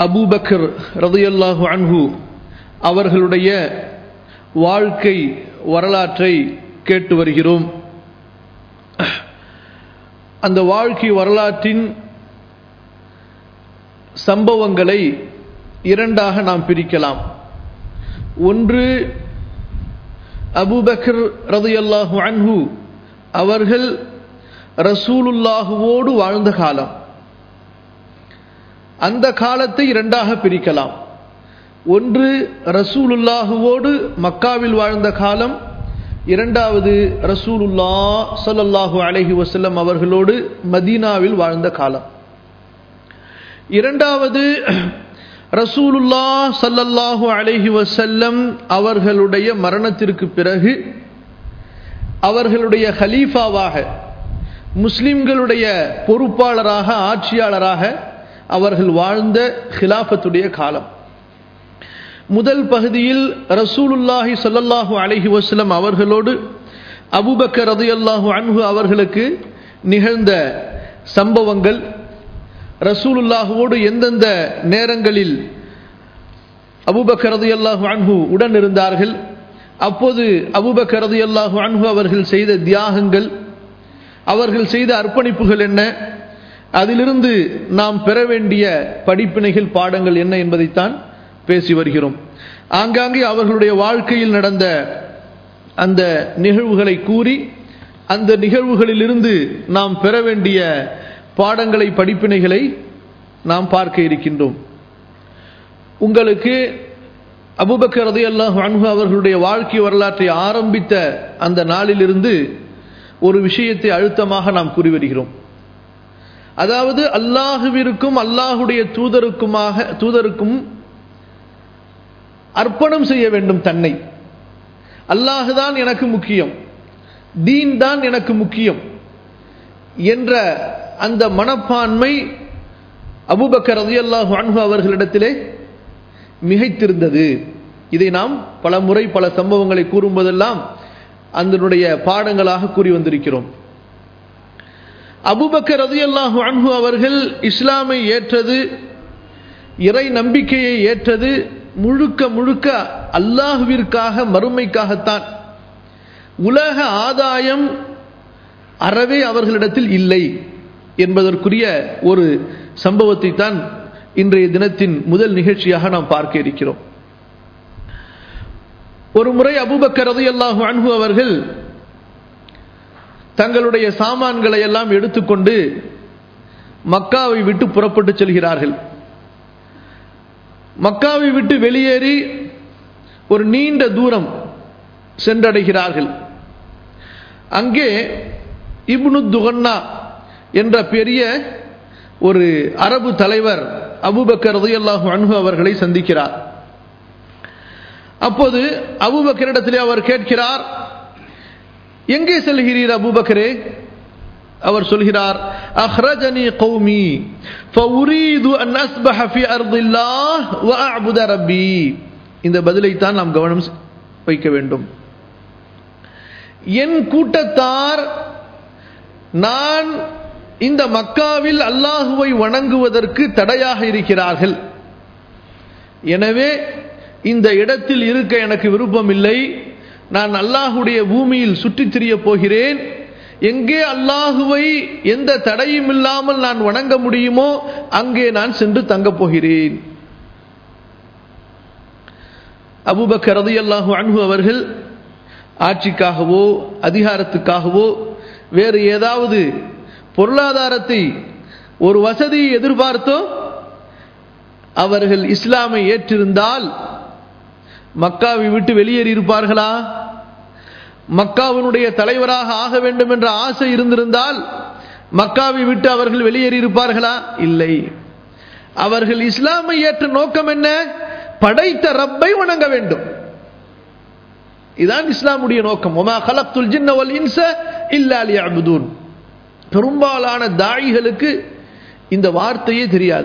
Abu Bakr ரதையல்லாஹு அன்ஹு அவர்களுடைய வாழ்க்கை வரலாற்றை கேட்டு வருகிறோம் அந்த வாழ்க்கை வரலாற்றின் சம்பவங்களை இரண்டாக நாம் பிரிக்கலாம் ஒன்று அபூபக்கர் ரதையல்லாஹு அன்ஹு அவர்கள் ரசூலுல்லாஹுவோடு வாழ்ந்த காலம் அந்த காலத்தை இரண்டாக பிரிக்கலாம் ஒன்று ரசூலுல்லாஹுவோடு மக்காவில் வாழ்ந்த காலம் இரண்டாவது ரசூலுல்லா சல்லல்லாஹு அலஹி வசல்லம் அவர்களோடு மதீனாவில் வாழ்ந்த காலம் இரண்டாவது ரசூலுல்லா சல்லல்லாஹு அலஹி வசல்லம் அவர்களுடைய மரணத்திற்கு பிறகு அவர்களுடைய ஹலீஃபாவாக முஸ்லிம்களுடைய பொறுப்பாளராக ஆட்சியாளராக அவர்கள் வாழ்ந்த ஹிலாஃபத்துடைய காலம் முதல் பகுதியில் ரசூலுல்லாஹி சொல்லல்லாஹு அலஹி வஸ்லம் அவர்களோடு அபுபக்கர் ரது அல்லாஹு அன்ஹு அவர்களுக்கு நிகழ்ந்த சம்பவங்கள் ரசூலுல்லாஹுவோடு எந்தெந்த நேரங்களில் அபுபக்கர் ரது அல்லாஹு அன்ஹு உடன் இருந்தார்கள் அப்போது அபுபக்கர் ரது அல்லாஹு அன்ஹு அவர்கள் செய்த தியாகங்கள் அவர்கள் செய்த அர்ப்பணிப்புகள் என்ன அதிலிருந்து நாம் பெற வேண்டிய படிப்பினைகள் பாடங்கள் என்ன என்பதைத்தான் பேசி வருகிறோம் ஆங்காங்கே அவர்களுடைய வாழ்க்கையில் நடந்த அந்த நிகழ்வுகளை கூறி அந்த நிகழ்வுகளிலிருந்து நாம் பெற வேண்டிய பாடங்களை படிப்பினைகளை நாம் பார்க்க இருக்கின்றோம் உங்களுக்கு அபுபக்கர் ரதி அல்லாஹ் அன்ஹு அவர்களுடைய வாழ்க்கை வரலாற்றை ஆரம்பித்த அந்த நாளிலிருந்து ஒரு விஷயத்தை அழுத்தமாக நாம் கூறி வருகிறோம் அதாவது அல்லாஹுவிற்கும் அல்லாஹுடைய தூதருக்குமாக தூதருக்கும் அர்ப்பணம் செய்ய வேண்டும் தன்னை அல்லாஹுதான் எனக்கு முக்கியம் தீன் தான் எனக்கு முக்கியம் என்ற அந்த மனப்பான்மை அபுபக்கர் ரதி அல்லாஹு அன்ஹு அவர்களிடத்திலே மிகைத்திருந்தது இதை நாம் பல முறை பல சம்பவங்களை கூறும்போதெல்லாம் அதனுடைய பாடங்களாக கூறி வந்திருக்கிறோம் அபுபக்கர் ரதி அல்லாஹு அன்ஹு அவர்கள் இஸ்லாமை ஏற்றது இறை நம்பிக்கையை ஏற்றது முழுக்க முழுக்க அல்லாஹுவிற்காக மறுமைக்காகத்தான் உலக ஆதாயம் அறவே அவர்களிடத்தில் இல்லை என்பதற்குரிய ஒரு சம்பவத்தை தான் இன்றைய தினத்தின் முதல் நிகழ்ச்சியாக நாம் பார்க்க இருக்கிறோம் ஒரு முறை அபுபக்கர் ரதி அல்லாஹு அன்ஹு அவர்கள் தங்களுடைய சாமான்களை எல்லாம் எடுத்துக்கொண்டு மக்காவை விட்டு புறப்பட்டு செல்கிறார்கள் மக்காவை விட்டு வெளியேறி ஒரு நீண்ட தூரம் சென்றடைகிறார்கள் அங்கே இப்னு துகன்னா என்ற பெரிய ஒரு அரபு தலைவர் அபுபக்கர் ரதையல்லாஹு அன்ஹு அவர்களை சந்திக்கிறார் அப்போது அபுபக்கரிடத்திலே அவர் கேட்கிறார் எங்கே செல்கிறீர் அபுபக்கரே அவர் சொல்கிறார் அஹ்ரஜனி கௌமி ஃபஉரீது அன் அஸ்பஹ ஃபி அர்தில்லாஹ் வ அஅபுத ரப்பி இந்த பதிலை தான் நாம் கவனம் வைக்க வேண்டும் என் கூட்டத்தார் நான் இந்த மக்காவில் அல்லாஹுவை வணங்குவதற்கு தடையாக இருக்கிறார்கள் எனவே இந்த இடத்தில் இருக்க எனக்கு விருப்பம் இல்லை நான் அல்லாஹுடைய பூமியில் சுற்றித் திரிய போகிறேன் எங்கே அல்லாஹுவை எந்த தடையும் இல்லாமல் நான் வணங்க முடியுமோ அங்கே நான் சென்று தங்கப் போகிறேன் அபுபக்கர் ரதி அல்லாஹு அன்ஹு அவர்கள் ஆட்சிக்காகவோ அதிகாரத்துக்காகவோ வேறு ஏதாவது பொருளாதாரத்தை ஒரு வசதியை எதிர்பார்த்தோ அவர்கள் இஸ்லாமை ஏற்றிருந்தால் மக்காவை விட்டு வெளியேறி இருப்பார்களா மக்காவினுடைய தலைவராக ஆக வேண்டும் என்ற ஆசை இருந்திருந்தால் மக்காவை விட்டு அவர்கள் வெளியேறி இருப்பார்களா இல்லை அவர்கள் இஸ்லாமை ஏற்ற நோக்கம் என்ன படைத்த ரப்பை வணங்க வேண்டும் இதான் இஸ்லாமுடைய நோக்கம் ஒமா கலப்துல் ஜின்ன வல் இன்ச இல்லா லியஅபுதூன் பெரும்பாலான தாயிகளுக்கு இந்த வார்த்தையே தெரியாது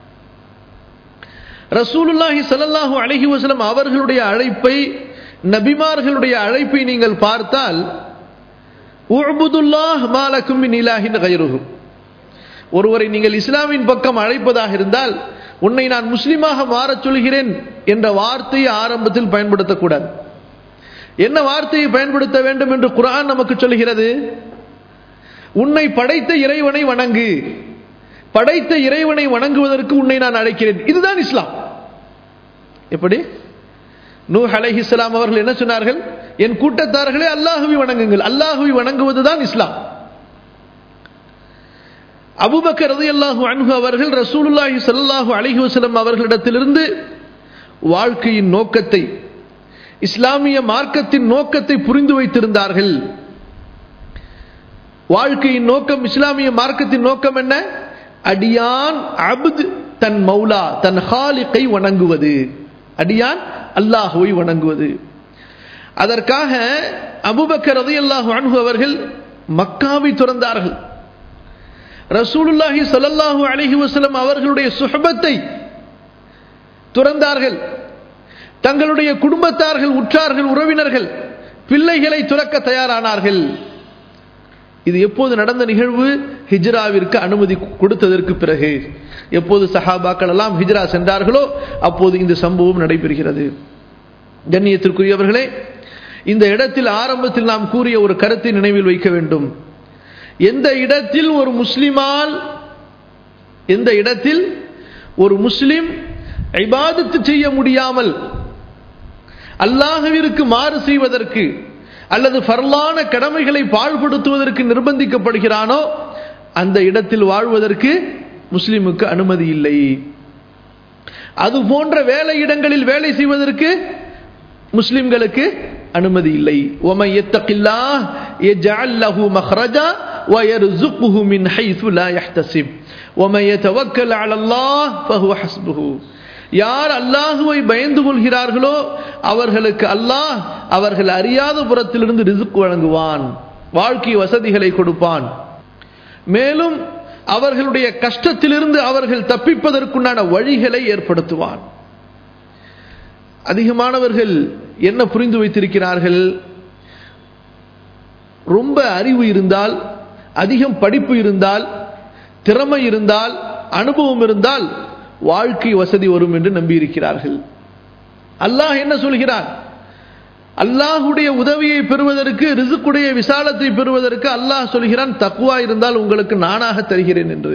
ரசூலுல்லாஹி ஸல்லல்லாஹு அலைஹி வஸல்லம் அவர்களுடைய அழைப்பை நபிமார்களுடைய அழைப்பை நீங்கள் பார்த்தால் உஅ்புதுல்லாஹ் மாலக்கும் மின் இலாஹின் கைருஹு ஒருவரை நீங்கள் இஸ்லாமின் பக்கம் அழைப்பதாக இருந்தால் உன்னை நான் முஸ்லீமாக மாறச் சொல்கிறேன் என்ற வார்த்தையை ஆரம்பத்தில் பயன்படுத்தக்கூடாது என்ன வார்த்தையை பயன்படுத்த வேண்டும் என்று குரான் நமக்கு சொல்கிறது உன்னை படைத்த இறைவனை வணங்கு படைத்த இறைவனை வணங்குவதற்கு உன்னை நான் அழைக்கிறேன் இதுதான் இஸ்லாம் எப்படி நூ அலைஹிஸ்லாம் அவர்கள் என்ன சொன்னார்கள் என் கூட்டத்தார்களே அல்லாஹுவை வணங்குங்கள் அல்லாஹுவை வணங்குவதுதான் இஸ்லாம் அபுபக்கர் ரதி அல்லாஹு அன்ஹு அவர்கள் ரசூலுல்லாஹி சல்லாஹூ அலஹி வசலம் அவர்களிடத்திலிருந்து வாழ்க்கையின் நோக்கத்தை இஸ்லாமிய மார்க்கத்தின் நோக்கத்தை புரிந்து வைத்திருந்தார்கள் வாழ்க்கையின் நோக்கம் இஸ்லாமிய மார்க்கத்தின் நோக்கம் என்ன அடியான் அபுத் தன் மௌலா தன் ஹாலிக்கை வணங்குவது அடியான் அல்லாஹுவை வணங்குவது அதற்காக அபுபக்கர் ரதி அல்லாஹு அன்ஹு அவர்கள் மக்காவை துறந்தார்கள் ரசூலுல்லாஹி சல்லல்லாஹு அலஹி வசலம் அவர்களுடைய சுஹபத்தை துறந்தார்கள் தங்களுடைய குடும்பத்தார்கள் உற்றார்கள் உறவினர்கள் பிள்ளைகளை துறக்க தயாரானார்கள் இது எப்போது நடந்த நிகழ்வு ஹிஜ்ராவிற்கு அனுமதி கொடுத்ததற்கு பிறகு எப்போது சஹாபாக்கள் எல்லாம் ஹிஜ்ரா சென்றார்களோ அப்போது இந்த சம்பவம் நடைபெறுகிறது கண்ணியத்திற்குரியவர்களே இந்த இடத்தில் ஆரம்பத்தில் நாம் கூறிய ஒரு கருத்தை நினைவில் வைக்க வேண்டும் எந்த இடத்தில் ஒரு முஸ்லிமால் எந்த இடத்தில் ஒரு முஸ்லிம் ஐபாதத்து செய்ய முடியாமல் அல்லாஹவிற்கு மாறு செய்வதற்கு அல்லது ஃபர்லான கடமைகளை பாழ்படுத்துவதற்கு நிர்பந்திக்கப்படுகிறானோ அந்த இடத்தில் வாழ்வதற்கு முஸ்லிமுக்கு அனுமதி இல்லை அது போன்ற வேலை இடங்களில் வேலை செய்வதற்கு முஸ்லிம்களுக்கு அனுமதி இல்லை ஒமை எத்தகில்லா يجعل له مخرجا ويرزقه من حيث لا يحتسب ومن يتوكل على الله فهو حسبه யார் அல்லாஹுவை பயந்து கொள்கிறார்களோ அவர்களுக்கு அல்லாஹ் அவர்கள் அறியாத புறத்திலிருந்து ரிசுக்கு வழங்குவான் வாழ்க்கை வசதிகளை கொடுப்பான் மேலும் அவர்களுடைய கஷ்டத்திலிருந்து அவர்கள் தப்பிப்பதற்குண்டான வழிகளை ஏற்படுத்துவான் அதிகமானவர்கள் என்ன புரிந்து வைத்திருக்கிறார்கள் ரொம்ப அறிவு இருந்தால் அதிகம் படிப்பு இருந்தால் திறமை இருந்தால் அனுபவம் இருந்தால் வாழ்க்கை வசதி வரும் என்று நம்பியிருக்கிறார்கள் அல்லாஹ் என்ன சொல்கிறான் அல்லாஹுடைய உதவியை பெறுவதற்கு ரிசுக்குடைய விசாலத்தை பெறுவதற்கு அல்லாஹ் சொல்கிறான் தக்குவா இருந்தால் உங்களுக்கு நானாக தருகிறேன் என்று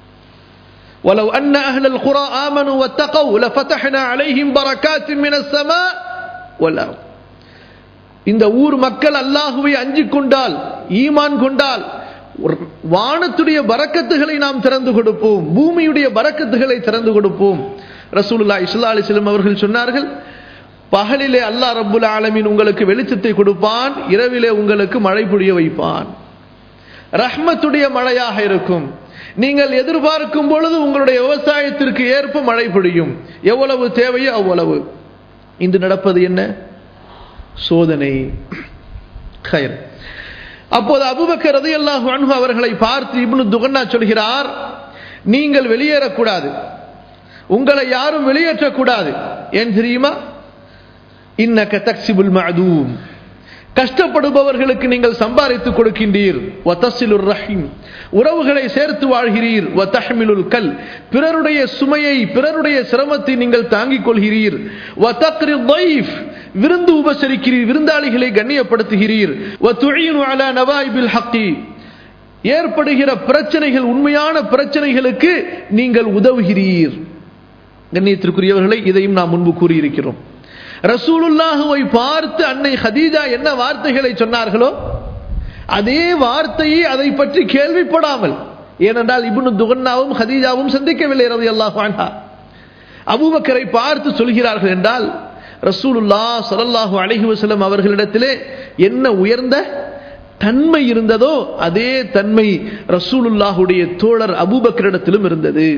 ولو أن أهل القرى آمنوا واتقوا لفتحنا عليهم بركات من السماء والأرض இந்த ஊர் மக்கள் அல்லாஹுவை அஞ்சிக் கொண்டால் ஈமான் கொண்டால் வானத்துடைய பறக்கத்துகளை நாம் திறந்து கொடுப்போம் பூமியுடைய பறக்கத்துகளை திறந்து கொடுப்போம் ரசூலுல்லா இஸ்லா அலிஸ்லம் அவர்கள் சொன்னார்கள் பகலிலே அல்லாஹ் ரப்புல் ஆலமீன் உங்களுக்கு வெளிச்சத்தை கொடுப்பான் இரவிலே உங்களுக்கு மழை பொழிய வைப்பான் ரஹ்மத்துடைய மழையாக இருக்கும் நீங்கள் எதிர்பார்க்கும் பொழுது உங்களுடைய விவசாயத்திற்கு ஏற்ப மழை பொழியும் எவ்வளவு தேவையோ அவ்வளவு இன்று நடப்பது என்ன சோதனை கயர் அப்போது அபுபக்கர் ரதி அல்லாஹு அன்ஹு அவர்களை பார்த்து இப்னு துகன்னா சொல்கிறார் நீங்கள் வெளியேறக்கூடாது உங்களை யாரும் வெளியேற்றக்கூடாது ஏன் தெரியுமா இன்னக்க தக்சிபுல் மஅதூம் கஷ்டப்படுபவர்களுக்கு நீங்கள் சம்பாதித்து கொடுக்கின்றீர் வத்தசிலுர் ரஹீம் உறவுகளை சேர்த்து வாழ்கிறீர் வத்தஹமிலுல் கல் பிறருடைய சுமையை பிறருடைய சிரமத்தை நீங்கள் தாங்கிக் கொள்கிறீர் வத்தக்ரி தைஃப் விருந்து உபசரிக்கிறீர் விருந்தாளிகளை கண்ணியப்படுத்துகிறீர் வத்துஈனு அலா நவாயிபில் ஹக்கி ஏற்படுகிற பிரச்சனைகள் உண்மையான பிரச்சனைகளுக்கு நீங்கள் உதவுகிறீர் கண்ணியத்திற்குரியவர்களை இதையும் நாம் முன்பு கூறியிருக்கிறோம் ரசூலுல்லாஹுவை பார்த்து அன்னை ஹதீஜா என்ன வார்த்தைகளை சொன்னார்களோ அதே வார்த்தையை அதை பற்றி கேள்விப்படாமல் ஏனென்றால் இப்னு துகன்னாவும் ஹதீஜாவும் சந்திக்கவில்லை ரதி அல்லாஹ் அபூபக்கரை பார்த்து சொல்கிறார்கள் என்றால் ரசூலுல்லா சலல்லாஹு அலஹி வசலம் அவர்களிடத்திலே என்ன உயர்ந்த தன்மை இருந்ததோ அதே தன்மை ரசூலுல்லாஹுடைய தோழர் அபூபக்கரிடத்திலும் இருந்தது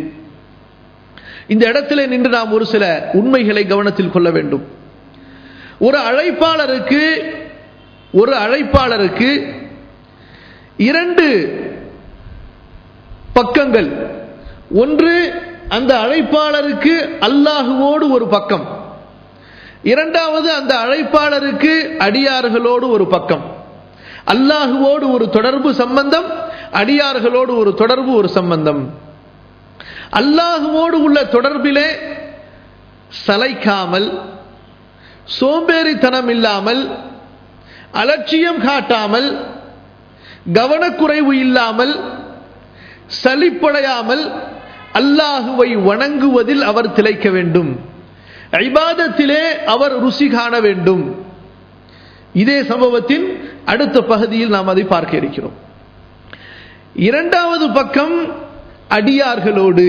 இந்த இடத்திலே நின்று நாம் ஒரு சில உண்மைகளை கவனத்தில் கொள்ள வேண்டும் ஒரு அழைப்பாளருக்கு ஒரு அழைப்பாளருக்கு இரண்டு பக்கங்கள் ஒன்று அந்த அழைப்பாளருக்கு அல்லாஹுவோடு ஒரு பக்கம் இரண்டாவது அந்த அழைப்பாளருக்கு அடியார்களோடு ஒரு பக்கம் அல்லாஹுவோடு ஒரு தொடர்பு சம்பந்தம் அடியார்களோடு ஒரு தொடர்பு ஒரு சம்பந்தம் அல்லாஹுவோடு உள்ள தொடர்பிலே சளைக்காமல் சோம்பேறித்தனம் இல்லாமல் அலட்சியம் காட்டாமல் கவனக்குறைவு இல்லாமல் சலிப்படையாமல் அல்லாஹுவை வணங்குவதில் அவர் திளைக்க வேண்டும் ஐபாதத்திலே அவர் ருசி காண வேண்டும் இதே சம்பவத்தின் அடுத்த பகுதியில் நாம் அதை பார்க்க இருக்கிறோம் இரண்டாவது பக்கம் அடியார்களோடு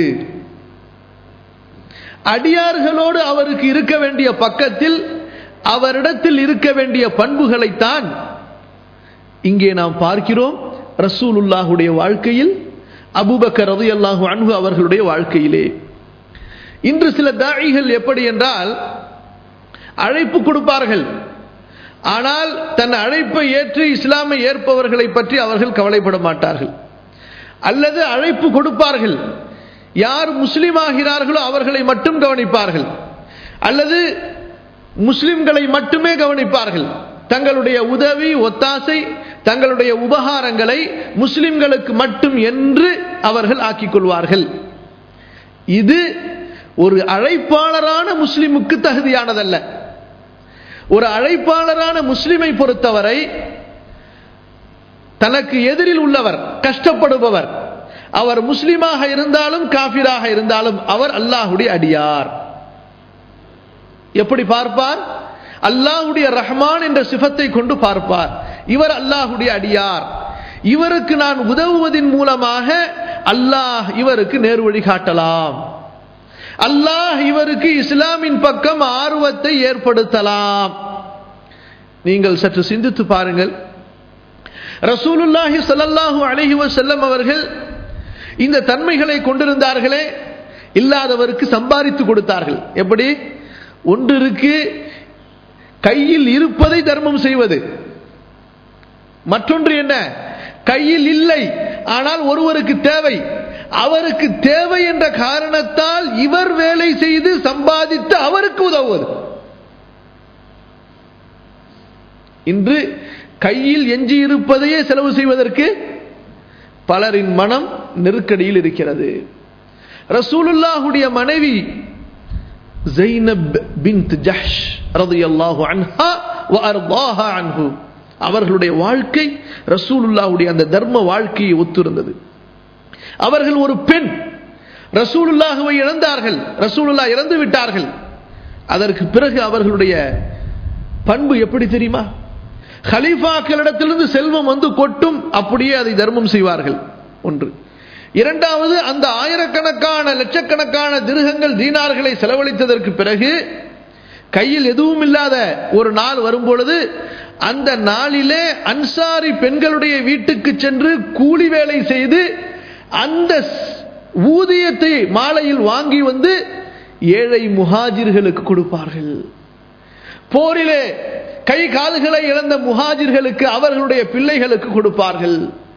அடியார்களோடு அவருக்கு இருக்க வேண்டிய பக்கத்தில் அவரிடத்தில் இருக்க வேண்டிய பண்புகளைத்தான் இங்கே நாம் பார்க்கிறோம் ரசூலுல்லாஹுடைய வாழ்க்கையில் அபுபக்கர் ரதி அல்லாஹு அன்பு அவர்களுடைய வாழ்க்கையிலே இன்று சில தாழிகள் எப்படி என்றால் அழைப்பு கொடுப்பார்கள் ஆனால் தன் அழைப்பை ஏற்று இஸ்லாமை ஏற்பவர்களை பற்றி அவர்கள் கவலைப்பட மாட்டார்கள் அல்லது அழைப்பு கொடுப்பார்கள் யார் முஸ்லீம் ஆகிறார்களோ அவர்களை மட்டும் கவனிப்பார்கள் அல்லது முஸ்லிம்களை மட்டுமே கவனிப்பார்கள் தங்களுடைய உதவி ஒத்தாசை தங்களுடைய உபகாரங்களை முஸ்லிம்களுக்கு மட்டும் என்று அவர்கள் ஆக்கிக் கொள்வார்கள் இது ஒரு அழைப்பாளரான முஸ்லிமுக்கு தகுதியானதல்ல ஒரு அழைப்பாளரான முஸ்லிமை பொறுத்தவரை தனக்கு எதிரில் உள்ளவர் கஷ்டப்படுபவர் அவர் முஸ்லிமாக இருந்தாலும் காபிராக இருந்தாலும் அவர் அல்லாஹுடைய அடியார் எப்படி பார்ப்பார் அல்லாஹுடைய ரஹ்மான் என்ற சிபத்தை கொண்டு பார்ப்பார் இவர் அல்லாஹுடைய அடியார் இவருக்கு நான் உதவுவதன் மூலமாக அல்லாஹ் இவருக்கு நேர்வழி காட்டலாம் அல்லாஹ் இவருக்கு இஸ்லாமின் பக்கம் ஆர்வத்தை ஏற்படுத்தலாம் நீங்கள் சற்று சிந்தித்து பாருங்கள் ரசூலுல்லாஹி சல்லல்லாஹு அலைஹி வஸல்லம் அவர்கள் இந்த தன்மைகளை கொண்டிருந்தார்களே இல்லாதவருக்கு சம்பாதித்து கொடுத்தார்கள் எப்படி ஒன்று இருக்கு கையில் இருப்பதை தர்மம் செய்வது மற்றொன்று என்ன கையில் இல்லை ஆனால் ஒருவருக்கு தேவை அவருக்கு தேவை என்ற காரணத்தால் இவர் வேலை செய்து சம்பாதித்து அவருக்கு உதவுவது இன்று கையில் எஞ்சி இருப்பதையே செலவு செய்வதற்கு பலரின் மனம் நெருக்கடியில் இருக்கிறது ரசூலுல்லாஹுடைய மனைவி ஜைனப் பின்த் ஜஹ்ஷ் ரலியல்லாஹு அன்ஹா வ அர்தாஹா அன்ஹு அவர்களுடைய வாழ்க்கை ரசூலுல்லாஹுடைய அந்த தர்ம வாழ்க்கையை ஒத்திருந்தது அவர்கள் ஒரு பெண் ரசூலுல்லாஹுவை இழந்தார்கள் ரசூலுல்லா இறந்து விட்டார்கள் அதற்கு பிறகு அவர்களுடைய பண்பு எப்படி தெரியுமா ஹலீஃபாக்களிடத்திலிருந்து செல்வம் வந்து கொட்டும் அப்படியே அதை தர்மம் செய்வார்கள் ஒன்று இரண்டாவது அந்த ஆயிரக்கணக்கான லட்சக்கணக்கான திருகங்கள் தீனார்களை செலவழித்ததற்கு பிறகு கையில் எதுவும் இல்லாத ஒரு நாள் வரும்பொழுது அந்த நாளிலே அன்சாரி பெண்களுடைய வீட்டுக்கு சென்று கூலி வேலை செய்து அந்த ஊதியத்தை மாலையில் வாங்கி வந்து ஏழை முஹாஜிர்களுக்கு கொடுப்பார்கள் போரிலே கை கால்களை இழந்த முஹாஜிர்களுக்கு அவர்களுடைய பிள்ளைகளுக்கு கொடுப்பார்கள்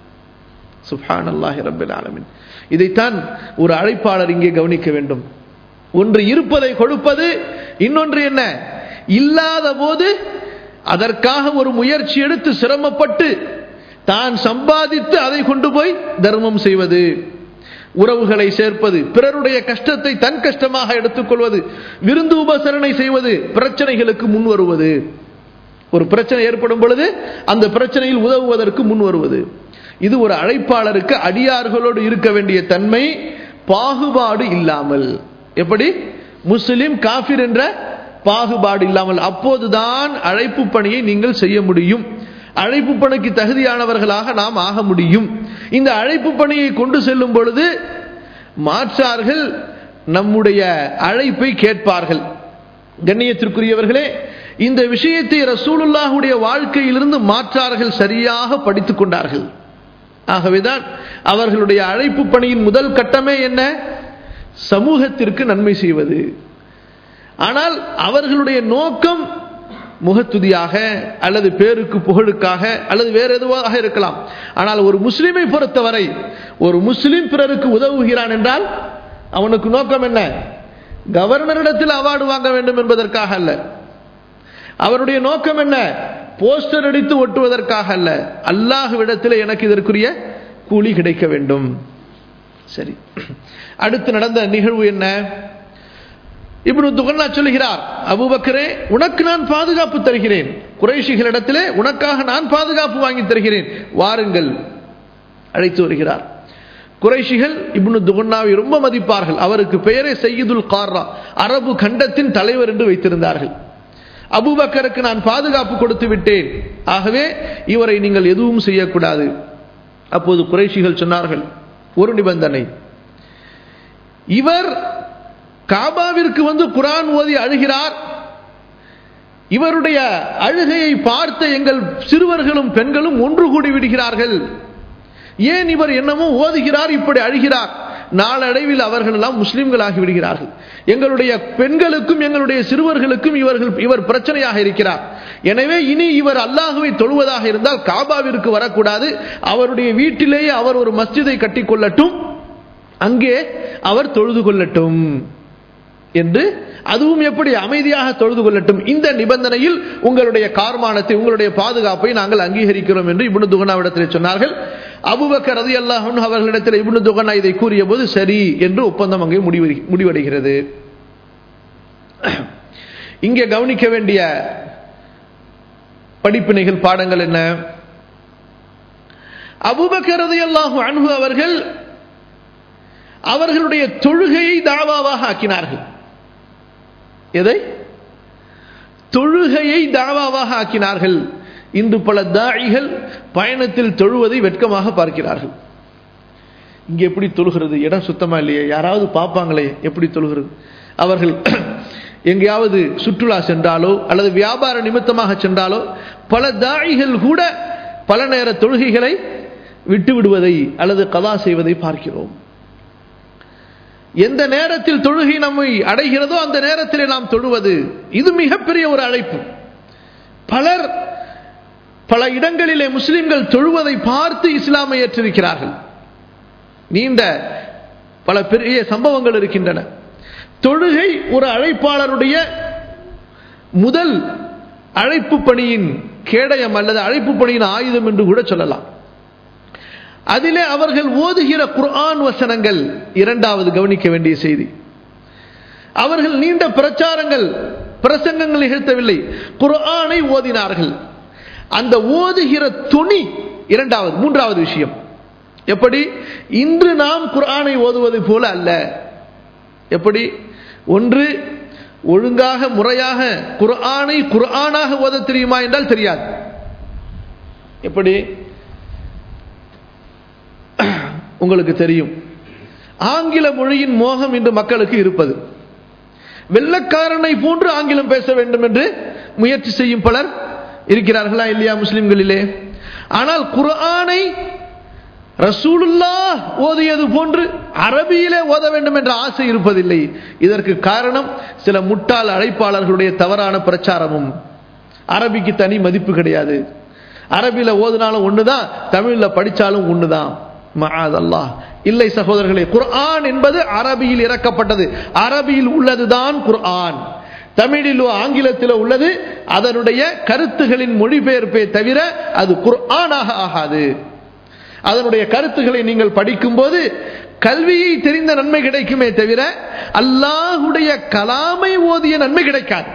சுப்ஹான் அல்லாஹி ரபில் ஆலமின் இதைத்தான் ஒரு அழைப்பாளர் இங்கே கவனிக்க வேண்டும் ஒன்று இருப்பதை கொடுப்பது இன்னொன்று என்ன இல்லாத போது அதற்காக ஒரு முயற்சி எடுத்து சிரமப்பட்டு தான் சம்பாதித்து அதை கொண்டு போய் தர்மம் செய்வது உறவுகளை சேர்ப்பது பிறருடைய கஷ்டத்தை தன் கஷ்டமாக எடுத்துக்கொள்வது விருந்து உபசரணை செய்வது பிரச்சனைகளுக்கு முன் வருவது ஒரு பிரச்சனை ஏற்படும் பொழுது அந்த பிரச்சனையில் உதவுவதற்கு முன் வருவது இது ஒரு அழைப்பாளருக்கு அடியார்களோடு இருக்க வேண்டிய தன்மை பாகுபாடு இல்லாமல் எப்படி முஸ்லிம் காஃபிர் என்ற பாகுபாடு இல்லாமல் அப்போதுதான் அழைப்பு பணியை நீங்கள் செய்ய முடியும் அழைப்பு பணிக்கு தகுதியானவர்களாக நாம் ஆக முடியும் இந்த அழைப்பு பணியை கொண்டு செல்லும் பொழுது மாற்றார்கள் நம்முடைய அழைப்பை கேட்பார்கள் கண்ணியத்திற்குரியவர்களே இந்த விஷயத்தை ரசூலுல்லாஹுடைய வாழ்க்கையிலிருந்து மாற்றார்கள் சரியாக படித்துக் கொண்டார்கள் ஆகவேதான் அவர்களுடைய அழைப்பு பணியின் முதல் கட்டமே என்ன சமூகத்திற்கு நன்மை செய்வது ஆனால் அவர்களுடைய நோக்கம் முகத்துதியாக அல்லது பேருக்கு புகழுக்காக அல்லது வேற எதுவாக இருக்கலாம் ஆனால் ஒரு முஸ்லிமை பொறுத்தவரை ஒரு முஸ்லிம் பிறருக்கு உதவுகிறான் என்றால் அவனுக்கு நோக்கம் என்ன கவர்னரிடத்தில் அவார்டு வாங்க வேண்டும் என்பதற்காக அல்ல அவருடைய நோக்கம் என்ன போஸ்டர் அடித்து ஒட்டுவதற்காக அல்ல அல்லாஹுவிடத்தில் எனக்கு இதற்குரிய கூலி கிடைக்க வேண்டும் சரி அடுத்து நடந்த நிகழ்வு என்ன இப்னு துகன்னா சொல்லுகிறார் அபூபக்கரே உனக்கு நான் பாதுகாப்பு தருகிறேன் குறைஷிகளிடத்திலே உனக்காக நான் பாதுகாப்பு வாங்கி தருகிறேன் வாருங்கள் அழைத்து வருகிறார் குறைஷிகள் இப்னு துகன்னாவை ரொம்ப மதிப்பார்கள் அவருக்கு பெயரே சையீதுல் கார்ரா அரபு கண்டத்தின் தலைவர் என்று வைத்திருந்தார்கள் அபூபக்கருக்கு நான் பாதுகாப்பு கொடுத்து விட்டேன் ஆகவே இவரை நீங்கள் எதுவும் செய்யக்கூடாது அப்போது குறைஷிகள் சொன்னார்கள் ஒரு நிபந்தனை இவர் காபாவிற்கு வந்து குரான் ஓதி அழுகிறார் இவருடைய அழுகையை பார்த்த எங்கள் சிறுவர்களும் பெண்களும் ஒன்று கூடி விடுகிறார்கள் ஏன் இவர் என்னமோ ஓதுகிறார் இப்படி அழுகிறார் நாளடைவில் அவர்கள் எல்லாம் முஸ்லிம்களாகி விடுகிறார்கள் எங்களுடைய பெண்களுக்கும் எங்களுடைய சிறுவர்களுக்கும் இவர்கள் இவர் பிரச்சனையாக இருக்கிறார் எனவே இனி இவர் அல்லாஹுவை தொழுவதாக இருந்தால் காபாவிற்கு வரக்கூடாது அவருடைய வீட்டிலேயே அவர் ஒரு மஸ்ஜிதை கட்டிக்கொள்ளட்டும் அங்கே அவர் தொழுது கொள்ளட்டும் என்று அதுவும் எப்படி அமைதியாக தொழுது கொள்ளட்டும் இந்த நிபந்தனையில் உங்களுடைய கார்மானத்தை உங்களுடைய பாதுகாப்பை நாங்கள் அங்கீகரிக்கிறோம் என்று இப்னு துகனாவிடத்தில் சொன்னார்கள் அபுபக்கர் ரதி அல்லாஹன் அவர்களிடத்தில் இப்னு துகனா இதை கூறிய போது சரி என்று ஒப்பந்தம் அங்கே முடிவு முடிவடைகிறது இங்கே கவனிக்க வேண்டிய படிப்பினைகள் பாடங்கள் என்ன அபுபக்கர் ரதி அல்லாஹு அன்பு அவர்கள் அவர்களுடைய தொழுகையை தாவாவாக ஆக்கினார்கள் எதை தொழுகையை தாவாவாக ஆக்கினார்கள் இன்று பல தாயிகள் பயணத்தில் தொழுவதை வெட்கமாக பார்க்கிறார்கள் இங்கே எப்படி தொழுகிறது இடம் சுத்தமா இல்லையே யாராவது பார்ப்பாங்களே எப்படி தொழுகிறது அவர்கள் எங்கேயாவது சுற்றுலா சென்றாலோ அல்லது வியாபார நிமித்தமாக சென்றாலோ பல தாயிகள் கூட பல நேர தொழுகைகளை விட்டு விடுவதை அல்லது கதா செய்வதை பார்க்கிறோம் எந்த நேரத்தில் தொழுகை நம்மை அடைகிறதோ அந்த நேரத்திலே நாம் தொழுவது இது மிகப்பெரிய ஒரு அழைப்பு பலர் பல இடங்களிலே முஸ்லிம்கள் தொழுவதை பார்த்து இஸ்லாமை ஏற்றிருக்கிறார்கள் நீண்ட பல பெரிய சம்பவங்கள் இருக்கின்றன தொழுகை ஒரு அழைப்பாளருடைய முதல் அழைப்பு பணியின் கேடயம் அல்லது அழைப்பு பணியின் ஆயுதம் என்று கூட சொல்லலாம் அதிலே அவர்கள் ஓதுகிற குர்ஆன் வசனங்கள் இரண்டாவது கவனிக்க வேண்டிய செய்தி அவர்கள் நீண்ட பிரச்சாரங்கள் பிரசங்கங்கள் நிகழ்த்தவில்லை குர்ஆனை ஓதினார்கள் அந்த ஓதுகிற துணி இரண்டாவது மூன்றாவது விஷயம் எப்படி இன்று நாம் குர்ஆனை ஓதுவது போல அல்ல எப்படி ஒன்று ஒழுங்காக முறையாக குர்ஆனை குர்ஆனாக ஓத தெரியுமா என்றால் தெரியாது எப்படி உங்களுக்கு தெரியும் ஆங்கில மொழியின் மோகம் இன்று மக்களுக்கு இருப்பது வெள்ளக்காரனை போன்று ஆங்கிலம் பேச வேண்டும் என்று முயற்சி செய்யும் பலர் இருக்கிறார்களா இல்லையா முஸ்லிம்களிலே ஆனால் குர்ஆனை ரசூலுல்லா ஓதியது போன்று அரபியிலே ஓத வேண்டும் என்ற ஆசை இருப்பதில்லை இதற்கு காரணம் சில முட்டாள் அழைப்பாளர்களுடைய தவறான பிரச்சாரமும் அரபிக்கு தனி மதிப்பு கிடையாது அரபியில ஓதுனாலும் ஒண்ணுதான் தமிழ்ல படிச்சாலும் ஒண்ணுதான் மகாதல்லா இல்லை சகோதரர்களே குர்ஆன் என்பது அரபியில் இறக்கப்பட்டது அரபியில் உள்ளதுதான் குர்ஆன் தமிழிலோ ஆங்கிலத்திலோ உள்ளது அதனுடைய கருத்துகளின் மொழிபெயர்ப்பே தவிர அது குர்ஆனாக ஆகாது அதனுடைய கருத்துக்களை நீங்கள் படிக்கும்போது கல்வியை தெரிந்த நன்மை கிடைக்குமே தவிர அல்லாஹுடைய கலாமை ஓதிய நன்மை கிடைக்காது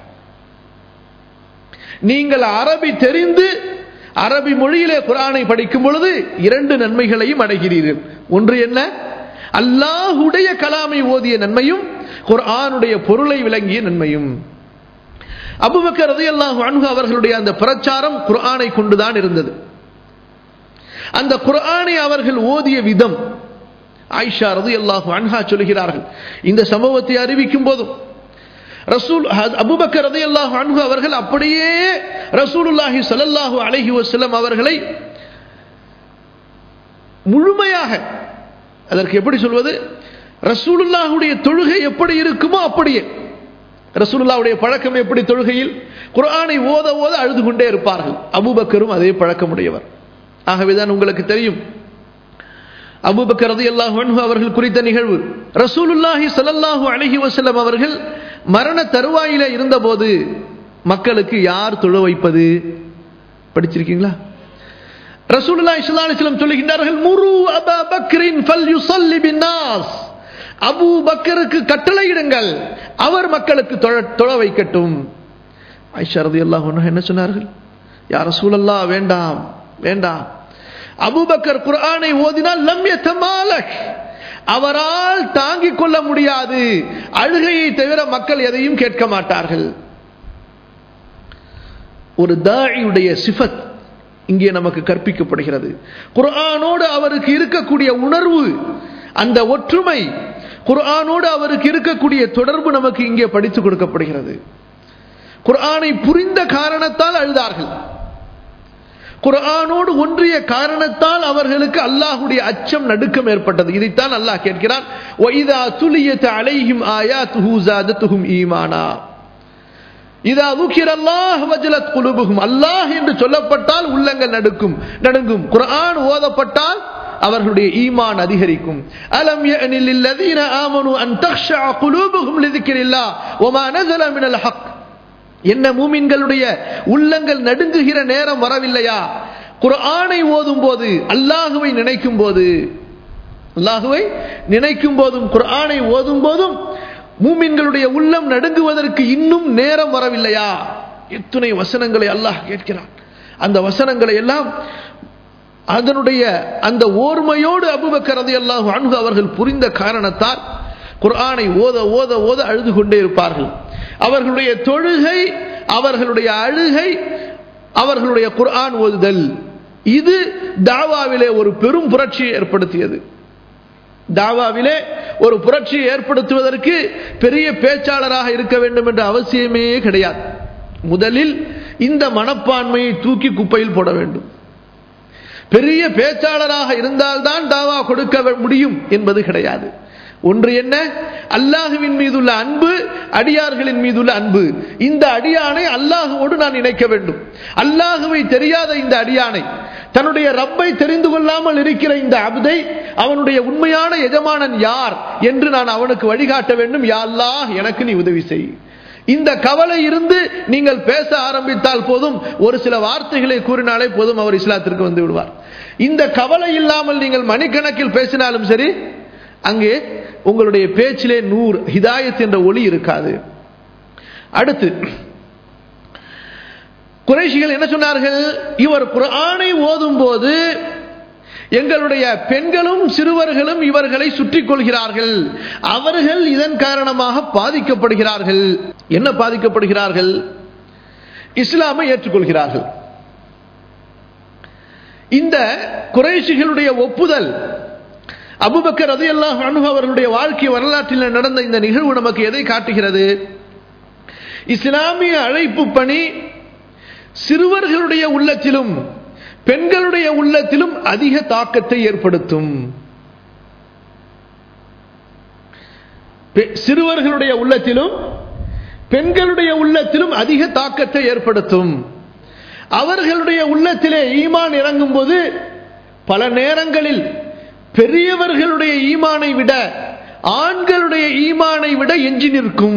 நீங்கள் அரபி தெரிந்து அரபி மொழியிலே குரானை படிக்கும் பொழுது இரண்டு நன்மைகளையும் அடைகிறீர்கள் ஒன்று என்ன அல்லாஹுடைய கலாமை ஓதிய நன்மையும் குர்ஆனுடைய பொருளை விளங்கிய நன்மையும் அபுபக்கர் ரதியல்லாஹு அன்ஹு அவர்களுடைய அந்த பிரச்சாரம் குர்ஆனை கொண்டுதான் இருந்தது அந்த குர்ஆனை அவர்கள் ஓதிய விதம் ஆயிஷா ரதியல்லாஹு அன்ஹா சொல்கிறார்கள் இந்த சம்பவத்தை அறிவிக்கும் போதும் ரசூல் அபுபக்கர் ரதியல்லாஹு அன்ஹு அவர்கள் அப்படியே ரசூலுல்லாஹி ஸல்லல்லாஹு அலைஹி வஸல்லம் அவர்களை முழுமையாக அதற்கு எப்படி சொல்வது ரசூலுல்லாஹுடைய தொழுகை எப்படி இருக்குமோ அப்படியே ரசூலுல்லாவுடைய பழக்கம் எப்படி தொழுகையில் குர்ஆனை ஓத ஓத அழுது கொண்டே இருப்பார்கள் அபூபக்கரும் அதே பழக்கமுடையவர் ஆகவேதான் உங்களுக்கு தெரியும் அபூபக்கர் ரலியல்லாஹு அன்ஹு அவர்கள் குறித்த நிகழ்வு ரசூலுல்லாஹி ஸல்லல்லாஹு அலைஹி வஸல்லம் அவர்கள் மரண தருவாயில இருந்தபோது மக்களுக்கு யார் தொழ வைப்பது படிச்சிருக்கீங்களா ரசூலுல்லாஹி ஸல்லல்லாஹு அலைஹி வஸல்லம் சொல்லுகின்றார்கள் முரு அபா பக்ரின் ஃபல்யுஸல்லி பின்னாஸ் அபூ பக்கருக்கு கட்டளையிடுங்கள் அவர் மக்களுக்கு தொழ தொழ வைக்கட்டும் ஐஷா ரலியல்லாஹு அன்ஹா என்ன சொன்னார்கள் யா ரசூலல்லாஹ் வேண்டாம் வேண்டாம் அபூபக்கர் குர்ஆனை ஓதினால் லம் யதமாலக் அவரால் தாங்கிக் கொள்ள முடியாது அழுகையை தவிர மக்கள் எதையும் கேட்க மாட்டார்கள் ஒரு தாழியுடைய சிஃபத் இங்கே நமக்கு கற்பிக்கப்படுகிறது குர்ஆனோடு அவருக்கு இருக்கக்கூடிய உணர்வு அந்த ஒற்றுமை குர்ஆனோடு அவருக்கு இருக்கக்கூடிய தொடர்பு நமக்கு இங்கே படித்து கொடுக்கப்படுகிறது குர்ஆனை புரிந்த காரணத்தால் அழுதார்கள் குர்ஆனோடு ஒன்றிய காரணத்தால் அவர்களுக்கு அல்லாஹுடைய அச்சம் நடுக்கம் ஏற்பட்டது இதைத்தான் அல்லாஹ் கேட்கிறான் ஒய்தா துலியத் அலைஹிம் ஆயாத்துஹு ஜாதத்துஹும் ஈமானா இதா துக்கிர் அல்லாஹ் வஜலத் குலுபுகும் அல்லாஹ் என்று சொல்லப்பட்டால் உள்ளங்கள் நடுக்கும் நடுங்கும் குர்ஆன் ஓதப்பட்டால் அவர்களுடைய ஈமான் அதிகரிக்கும் அலம் யஅனில் லல்லதீன ஆமனு அன் தக்ஷா குலூபுஹும் லிذிக்ரில்லாஹ் வமா நஸல மினல் ஹக் என்ன மூமின்களுடைய உள்ளங்கள் நடுங்குகிற நேரம் வரவில்லையா குர்ஆனை ஓதும் போது அல்லாஹுவை நினைக்கும் போது அல்லாஹுவை நினைக்கும் போதும் குர்ஆனை ஓதும் போதும் மூமின்களுடைய உள்ளம் நடுங்குவதற்கு இன்னும் நேரம் வரவில்லையா எத்துணை வசனங்களை அல்லாஹ் கேட்கிறான் அந்த வசனங்களை எல்லாம் அதனுடைய அந்த ஓர்மையோடு அபுபக்கர் ரதி அல்லாஹு அன்ஹு அவர்கள் புரிந்த காரணத்தால் குர்ஆனை ஓத ஓத ஓத அழுது கொண்டே இருப்பார்கள் அவர்களுடைய தொழுகை அவர்களுடைய அழுகை அவர்களுடைய குர்ஆன் ஓதுதல் இது தாவாவிலே ஒரு பெரும் புரட்சியை ஏற்படுத்தியது தாவாவிலே ஒரு புரட்சியை ஏற்படுத்துவதற்கு பெரிய பேச்சாளராக இருக்க வேண்டும் என்ற அவசியமே கிடையாது முதலில் இந்த மனப்பான்மையை தூக்கி குப்பையில் போட வேண்டும் பெரிய பேச்சாளராக இருந்தால்தான் தாவா கொடுக்க முடியும் என்பது கிடையாது ஒன்று என்ன அல்லாஹுவின் மீதுள்ள அன்பு அடியார்களின் மீதுள்ள அன்பு இந்த அடியானை அல்லாஹுவோடு நான் இணைக்க வேண்டும் அல்லாஹுவை தெரியாத இந்த அடியானை தன்னுடைய ரப்பை தெரிந்து கொள்ளாமல் இருக்கிற இந்த அபுதை அவனுடைய உண்மையான எஜமானன் யார் என்று நான் அவனுக்கு வழிகாட்ட வேண்டும் யா அல்லாஹ் எனக்கு நீ உதவி செய் இந்த கவலை இருந்து நீங்கள் பேச ஆரம்பித்தால் போதும் ஒரு சில வார்த்தைகளை கூறினாலே போதும் அவர் இஸ்லாத்திற்கு வந்து விடுவார் இந்த கவலை இல்லாமல் நீங்கள் மணிக்கணக்கில் பேசினாலும் சரி அங்கே உங்களுடைய பேச்சிலே நூறு ஹிதாயத் என்ற ஒளி இருக்காது அடுத்து குறைஷிகள் என்ன சொன்னார்கள் இவர் குரானை ஓதும் போது எங்களுடைய பெண்களும் சிறுவர்களும் இவர்களை சுற்றி கொள்கிறார்கள் அவர்கள் இதன் காரணமாக பாதிக்கப்படுகிறார்கள் என்ன பாதிக்கப்படுகிறார்கள் இஸ்லாமை ஏற்றுக்கொள்கிறார்கள் இந்த குறைஷிகளுடைய ஒப்புதல் அபுபக்கர் அது எல்லாம் அவர்களுடைய வாழ்க்கை வரலாற்றில் நடந்த இந்த நிகழ்வு நமக்கு எதை காட்டுகிறது இஸ்லாமிய அழைப்பு பணி சிறுவர்களுடைய உள்ளத்திலும் பெண்களுடைய உள்ளத்திலும் அதிக தாக்கத்தை ஏற்படுத்தும் சிறுவர்களுடைய உள்ளத்திலும் பெண்களுடைய உள்ளத்திலும் அதிக தாக்கத்தை ஏற்படுத்தும் அவர்களுடைய உள்ளத்திலே ஈமான் இறங்கும் போது பல நேரங்களில் பெரியவர்களுடைய ஈமானை விட ஆண்களுடைய ஈமானை விட எஞ்சி நிற்கும்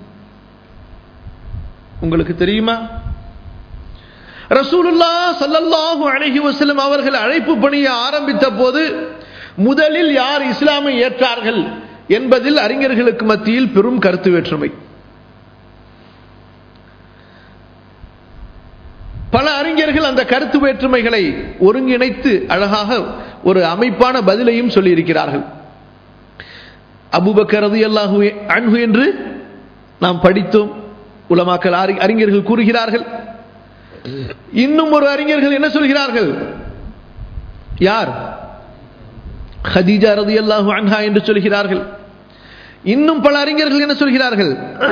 உங்களுக்கு தெரியுமா ரசூலுல்லா சல்லல்லாஹு அழகி வசலம் அவர்கள் அழைப்பு பணியை ஆரம்பித்த போது முதலில் யார் இஸ்லாமை ஏற்றார்கள் என்பதில் அறிஞர்களுக்கு மத்தியில் பெரும் கருத்து வேற்றுமை பல அறிஞர்கள் அந்த கருத்து வேற்றுமைகளை ஒருங்கிணைத்து அழகாக ஒரு அமைப்பான பதிலையும் சொல்லியிருக்கிறார்கள் அபுபக்கரது அல்லாஹு அன்பு என்று நாம் படித்தோம் உலமாக்கல் அறிஞர்கள் கூறுகிறார்கள் இன்னும் ஒரு அறிஞர்கள் என்ன சொல்கிறார்கள் யார் ஹதீஜா ரதி அல்லாஹு அன்ஹா என்று சொல்கிறார்கள் இன்னும் பல அறிஞர்கள் என்ன சொல்கிறார்கள்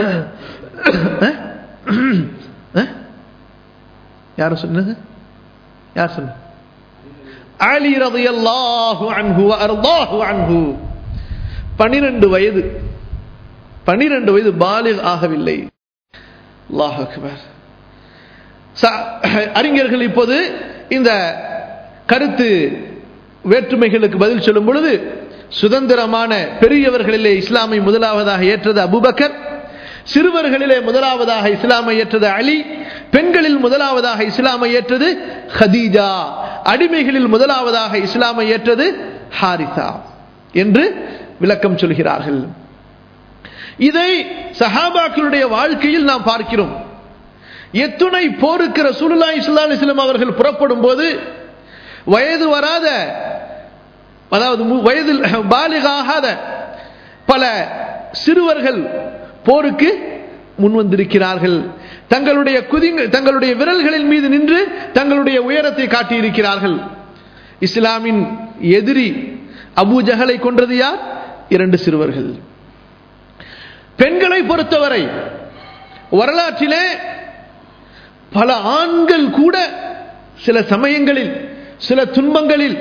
யார் சொன்னது யார் சொன்ன அலி ரதி அல்லாஹு அன்ஹு அர்தாஹு அன்ஹு பனிரெண்டு வயது பனிரெண்டு வயது பாலிக் ஆகவில்லை அல்லாஹ் அக்பர் அறிஞர்கள் இப்போது இந்த கருத்து வேற்றுமைகளுக்கு பதில் சொல்லும் பொழுது சுதந்திரமான பெரியவர்களிலே இஸ்லாமை முதலாவதாக ஏற்றது அபுபக்கர் சிறுவர்களிலே முதலாவதாக இஸ்லாமை ஏற்றது அலி பெண்களில் முதலாவதாக இஸ்லாமை ஏற்றது ஹதீஜா அடிமைகளில் முதலாவதாக இஸ்லாமை ஏற்றது ஹாரிசா என்று விளக்கம் சொல்கிறார்கள் இதை சஹாபாக்களுடைய வாழ்க்கையில் நாம் பார்க்கிறோம் எத்துணை போருக்கு ரசூலுல்லா இஸ்லா அலிஸ்லாம் அவர்கள் புறப்படும் போது வயது வராத அதாவது வயதில் பாலிகாகாத பல சிறுவர்கள் போருக்கு முன்வந்திருக்கிறார்கள் தங்களுடைய குதிங்க தங்களுடைய விரல்களின் மீது நின்று தங்களுடைய உயரத்தை காட்டியிருக்கிறார்கள் இஸ்லாமின் எதிரி அபு ஜஹலை கொன்றது யார் இரண்டு சிறுவர்கள் பெண்களை பொறுத்தவரை வரலாற்றிலே பல ஆண்கள் கூட சில சமயங்களில் சில துன்பங்களில்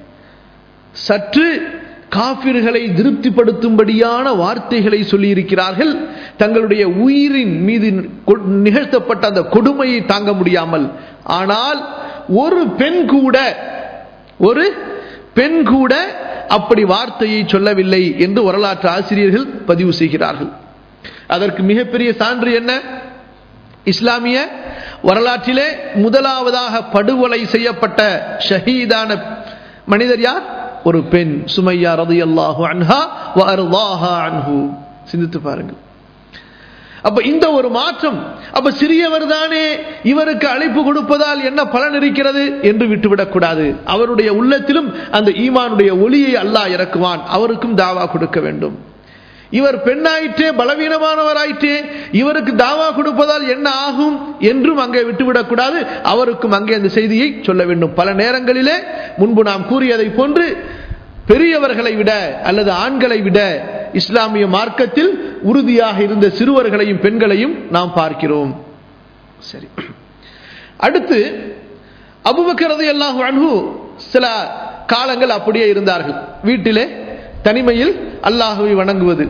சற்று காபிர்களை திருப்திப்படுத்தும்படியான வார்த்தைகளை சொல்லியிருக்கிறார்கள் தங்களுடைய உயிரின் மீது நிகழ்த்தப்பட்ட அந்த கொடுமையை தாங்க முடியாமல் ஆனால் ஒரு பெண் கூட ஒரு பெண் கூட அப்படி வார்த்தையை சொல்லவில்லை என்று வரலாற்று ஆசிரியர்கள் பதிவு செய்கிறார்கள் அதற்கு மிகப்பெரிய சான்று என்ன இஸ்லாமிய வரலாற்றிலே முதலாவதாக படுகொலை செய்யப்பட்ட ஷஹீதான மனிதர் யார் ஒரு பெண் சுமையா ரதி அல்லாஹு அன்ஹா வர்வாஹா அன்ஹு சிந்தித்து பாருங்கள் அப்ப இந்த ஒரு மாற்றம் அப்ப சிறியவர் தானே இவருக்கு அழைப்பு கொடுப்பதால் என்ன பலன் இருக்கிறது என்று விட்டுவிடக் கூடாது அவருடைய உள்ளத்திலும் அந்த ஈமானுடைய ஒளியை அல்லாஹ் இறக்குவான் அவருக்கும் தாவா கொடுக்க வேண்டும் இவர் பெண்ணாயிற்றே பலவீனமானவராயிற்றே இவருக்கு தாவா கொடுப்பதால் என்ன ஆகும் என்றும் அங்கே விட்டுவிடக்கூடாது அவருக்கும் அங்கே அந்த செய்தியை சொல்ல வேண்டும் பல நேரங்களிலே முன்பு நாம் கூறியதை போன்று பெரியவர்களை விட அல்லது ஆண்களை விட இஸ்லாமிய மார்க்கத்தில் உறுதியாக இருந்த சிறுவர்களையும் பெண்களையும் நாம் பார்க்கிறோம் சரி அடுத்து அபுபக்கரது எல்லாம் அன்பு சில காலங்கள் அப்படியே இருந்தார்கள் வீட்டிலே தனிமையில் அல்லாஹுவை வணங்குவது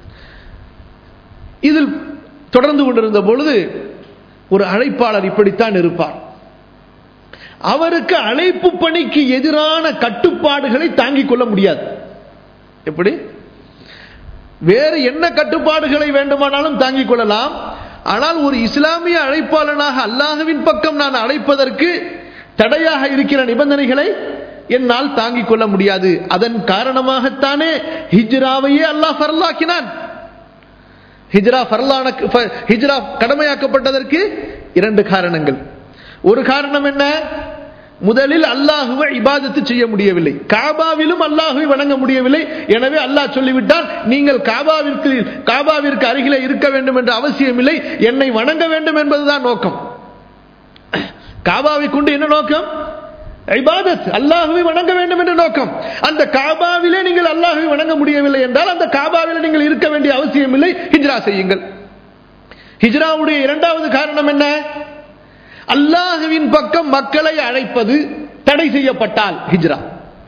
இதில் தொடர்ந்து கொண்டிருந்த பொழுது ஒரு அழைப்பாளர் இப்படித்தான் இருப்பார் அவருக்கு அழைப்பு பணிக்கு எதிரான கட்டுப்பாடுகளை தாங்கிக் கொள்ள முடியாது எப்படி வேறு என்ன கட்டுப்பாடுகளை வேண்டுமானாலும் தாங்கிக் கொள்ளலாம் ஆனால் ஒரு இஸ்லாமிய அழைப்பாளனாக அல்லாஹுவின் பக்கம் நான் அழைப்பதற்கு தடையாக இருக்கிற நிபந்தனைகளை என்னால் தாங்கிக் கொள்ள முடியாது அதன் காரணமாகத்தானே ஹிஜ்ராவையே அல்லாஹ் ஃபர்லாக்கினான் ஹிஜ்ரா ஃபர்லான ஹிஜ்ரா கடமையாக்கப்பட்டதற்கு இரண்டு காரணங்கள் ஒரு காரணம் என்ன முதலில் அல்லாஹுவை இபாதத்து செய்ய முடியவில்லை காபாவிலும் அல்லாஹுவை வணங்க முடியவில்லை எனவே அல்லாஹ் சொல்லிவிட்டால் நீங்கள் காபாவிற்கு காபாவிற்கு அருகிலே இருக்க வேண்டும் என்ற அவசியம் இல்லை என்னை வணங்க வேண்டும் என்பதுதான் நோக்கம் காபாவை கொண்டு என்ன நோக்கம் ஐபாதத் அல்லாஹுவை வணங்க வேண்டும் என்ற நோக்கம் அந்த காபாவிலே நீங்கள் அல்லாஹுவை வணங்க முடியவில்லை என்றால் அந்த காபாவிலே நீங்கள் இருக்க வேண்டிய அவசியம் இல்லை ஹிஜ்ரா செய்யுங்கள் ஹிஜ்ராவுடைய இரண்டாவது காரணம் என்ன அல்லாஹுவின் பக்கம் மக்களை அழைப்பது தடை செய்யப்பட்டால் ஹிஜ்ரா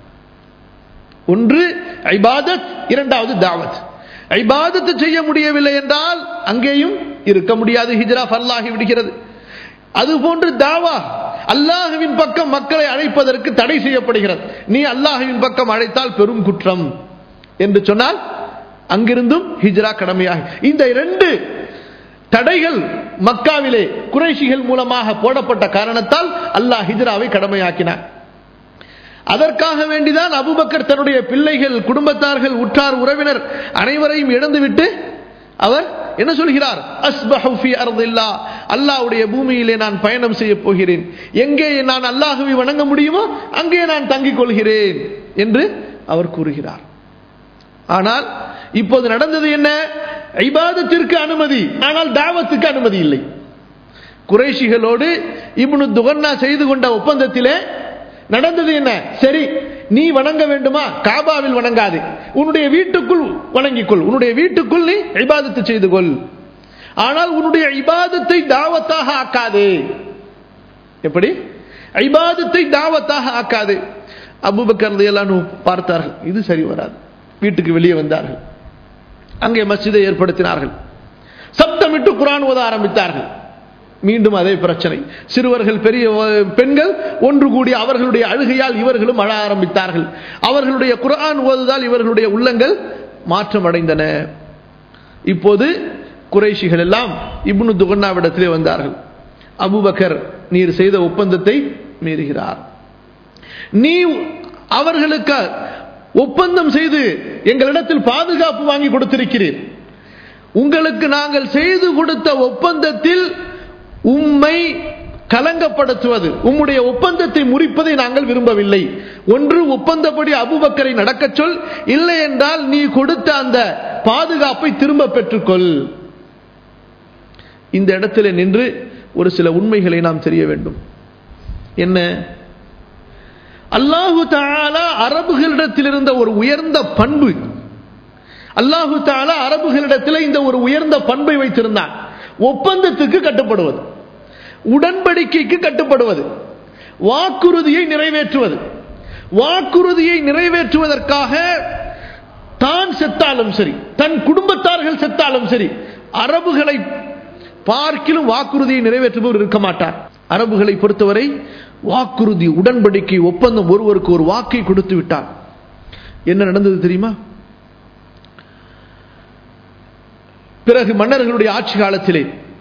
ஒன்று ஐபாதத் இரண்டாவது தாவத் ஐபாதத்து செய்ய முடியவில்லை என்றால் அங்கேயும் இருக்க முடியாது ஹிஜ்ரா ஃபர்லாகி விடுகிறது அதுபோன்று தாவா அல்லாஹுவின் பக்கம் மக்களை அழைப்பதற்கு தடை செய்யப்படுகிறது நீ அல்லாஹுவின் பக்கம் அழைத்தால் பெரும் குற்றம் என்று சொன்னால் அங்கிருந்தும் ஹிஜ்ரா கடமையாக இந்த இரண்டு தடைகள் மக்காவிலே குறைஷிகள் மூலமாக போடப்பட்ட காரணத்தால் அல்லாஹ் ஹிஜ்ராவை கடமையாக்கினார் அதற்காக வேண்டிதான் அபுபக்கர் தன்னுடைய பிள்ளைகள் குடும்பத்தார்கள் உற்றார் உறவினர் அனைவரையும் இழந்துவிட்டு அவர் என்ன சொல்கிறார் அல்லாவுடைய பூமியிலே நான் பயணம் செய்ய போகிறேன் எங்கே நான் அல்லாஹுவை வணங்க முடியுமோ அங்கே நான் தங்கிக் கொள்கிறேன் என்று அவர் கூறுகிறார் ஆனால் இப்போது நடந்தது என்ன ஐபாதத்திற்கு அனுமதி ஆனால் தாவத்துக்கு அனுமதி இல்லை குறைஷிகளோடு இப்னு துகன்னா செய்து கொண்ட ஒப்பந்தத்திலே நடந்தது என்ன சரி நீ வணங்க வேண்டுமா காபாவில் வணங்காது உன்னுடைய வீட்டுக்குள் வணங்கிக்கொள் உன்னுடைய வீட்டுக்குள் நீ இபாதத்து செய்து கொள் ஆனால் உன்னுடைய இபாதத்தை தாவத்தாக ஆக்காதே எப்படி ஐபாதத்தை தாவத்தாக ஆக்காது அபுபக்கர் எல்லாம் பார்த்தார்கள் இது சரி வராது வீட்டுக்கு வெளியே வந்தார்கள் அங்கே மஸ்ஜிதை ஏற்படுத்தினார்கள் சப்தமிட்டு குரான் ஓத ஆரம்பித்தார்கள் மீண்டும் அதே பிரச்சனை சிறுவர்கள் பெரிய பெண்கள் ஒன்று கூடி அவர்களுடைய அழுகையால் இவர்களும் அழ ஆரம்பித்தார்கள் அவர்களுடைய குரான் ஓதுதால் இவர்களுடைய உள்ளங்கள் மாற்றம் அடைந்தன இப்போது குறைஷிகள் எல்லாம் இப்னு துகன்னாவிடத்திலே வந்தார்கள் அபுபக்கர் நீர் செய்த ஒப்பந்தத்தை மீறுகிறார் நீ அவர்களுக்கு ஒப்பந்தம் செய்து எங்களிடத்தில் பாதுகாப்பு வாங்கி கொடுத்திருக்கிறீர் உங்களுக்கு நாங்கள் செய்து கொடுத்த ஒப்பந்தத்தில் உம்மை கலங்கப்படுத்துவது உம்முடைய ஒப்பந்தத்தை முறிப்பதை நாங்கள் விரும்பவில்லை ஒன்று ஒப்பந்தப்படி அபுபக்கரை நடக்கச் சொல் இல்லை என்றால் நீ கொடுத்த அந்த பாதுகாப்பை திரும்ப பெற்றுக்கொள் இந்த இடத்துல நின்று ஒரு சில உண்மைகளை நாம் தெரிய வேண்டும் என்ன அல்லாஹு தாலா அரபுகளிடத்தில் இருந்த ஒரு உயர்ந்த பண்பு அல்லாஹு தாலா அரபுகளிடத்தில் இந்த ஒரு உயர்ந்த பண்பை வைத்திருந்தான் ஒப்பந்தத்துக்கு கட்டுப்படுவது உடன்படிக்கைக்கு கட்டுப்படுவது வாக்குறுதியை நிறைவேற்றுவது வாக்குறுதியை நிறைவேற்றுவதற்காக தான் செத்தாலும் சரி தன் குடும்பத்தார்கள் செத்தாலும் சரி அரபுகளை பார்க்கிலும் வாக்குறுதியை நிறைவேற்றுபவர் இருக்க மாட்டார் அரபுகளை பொறுத்தவரை வாக்குறுதி உடன்படிக்கை ஒப்பந்தம் ஒருவருக்கு ஒரு வாக்கை கொடுத்து விட்டார் என்ன நடந்தது தெரியுமா பிறகு மன்னர்களுடைய ஆட்சி காலத்திலே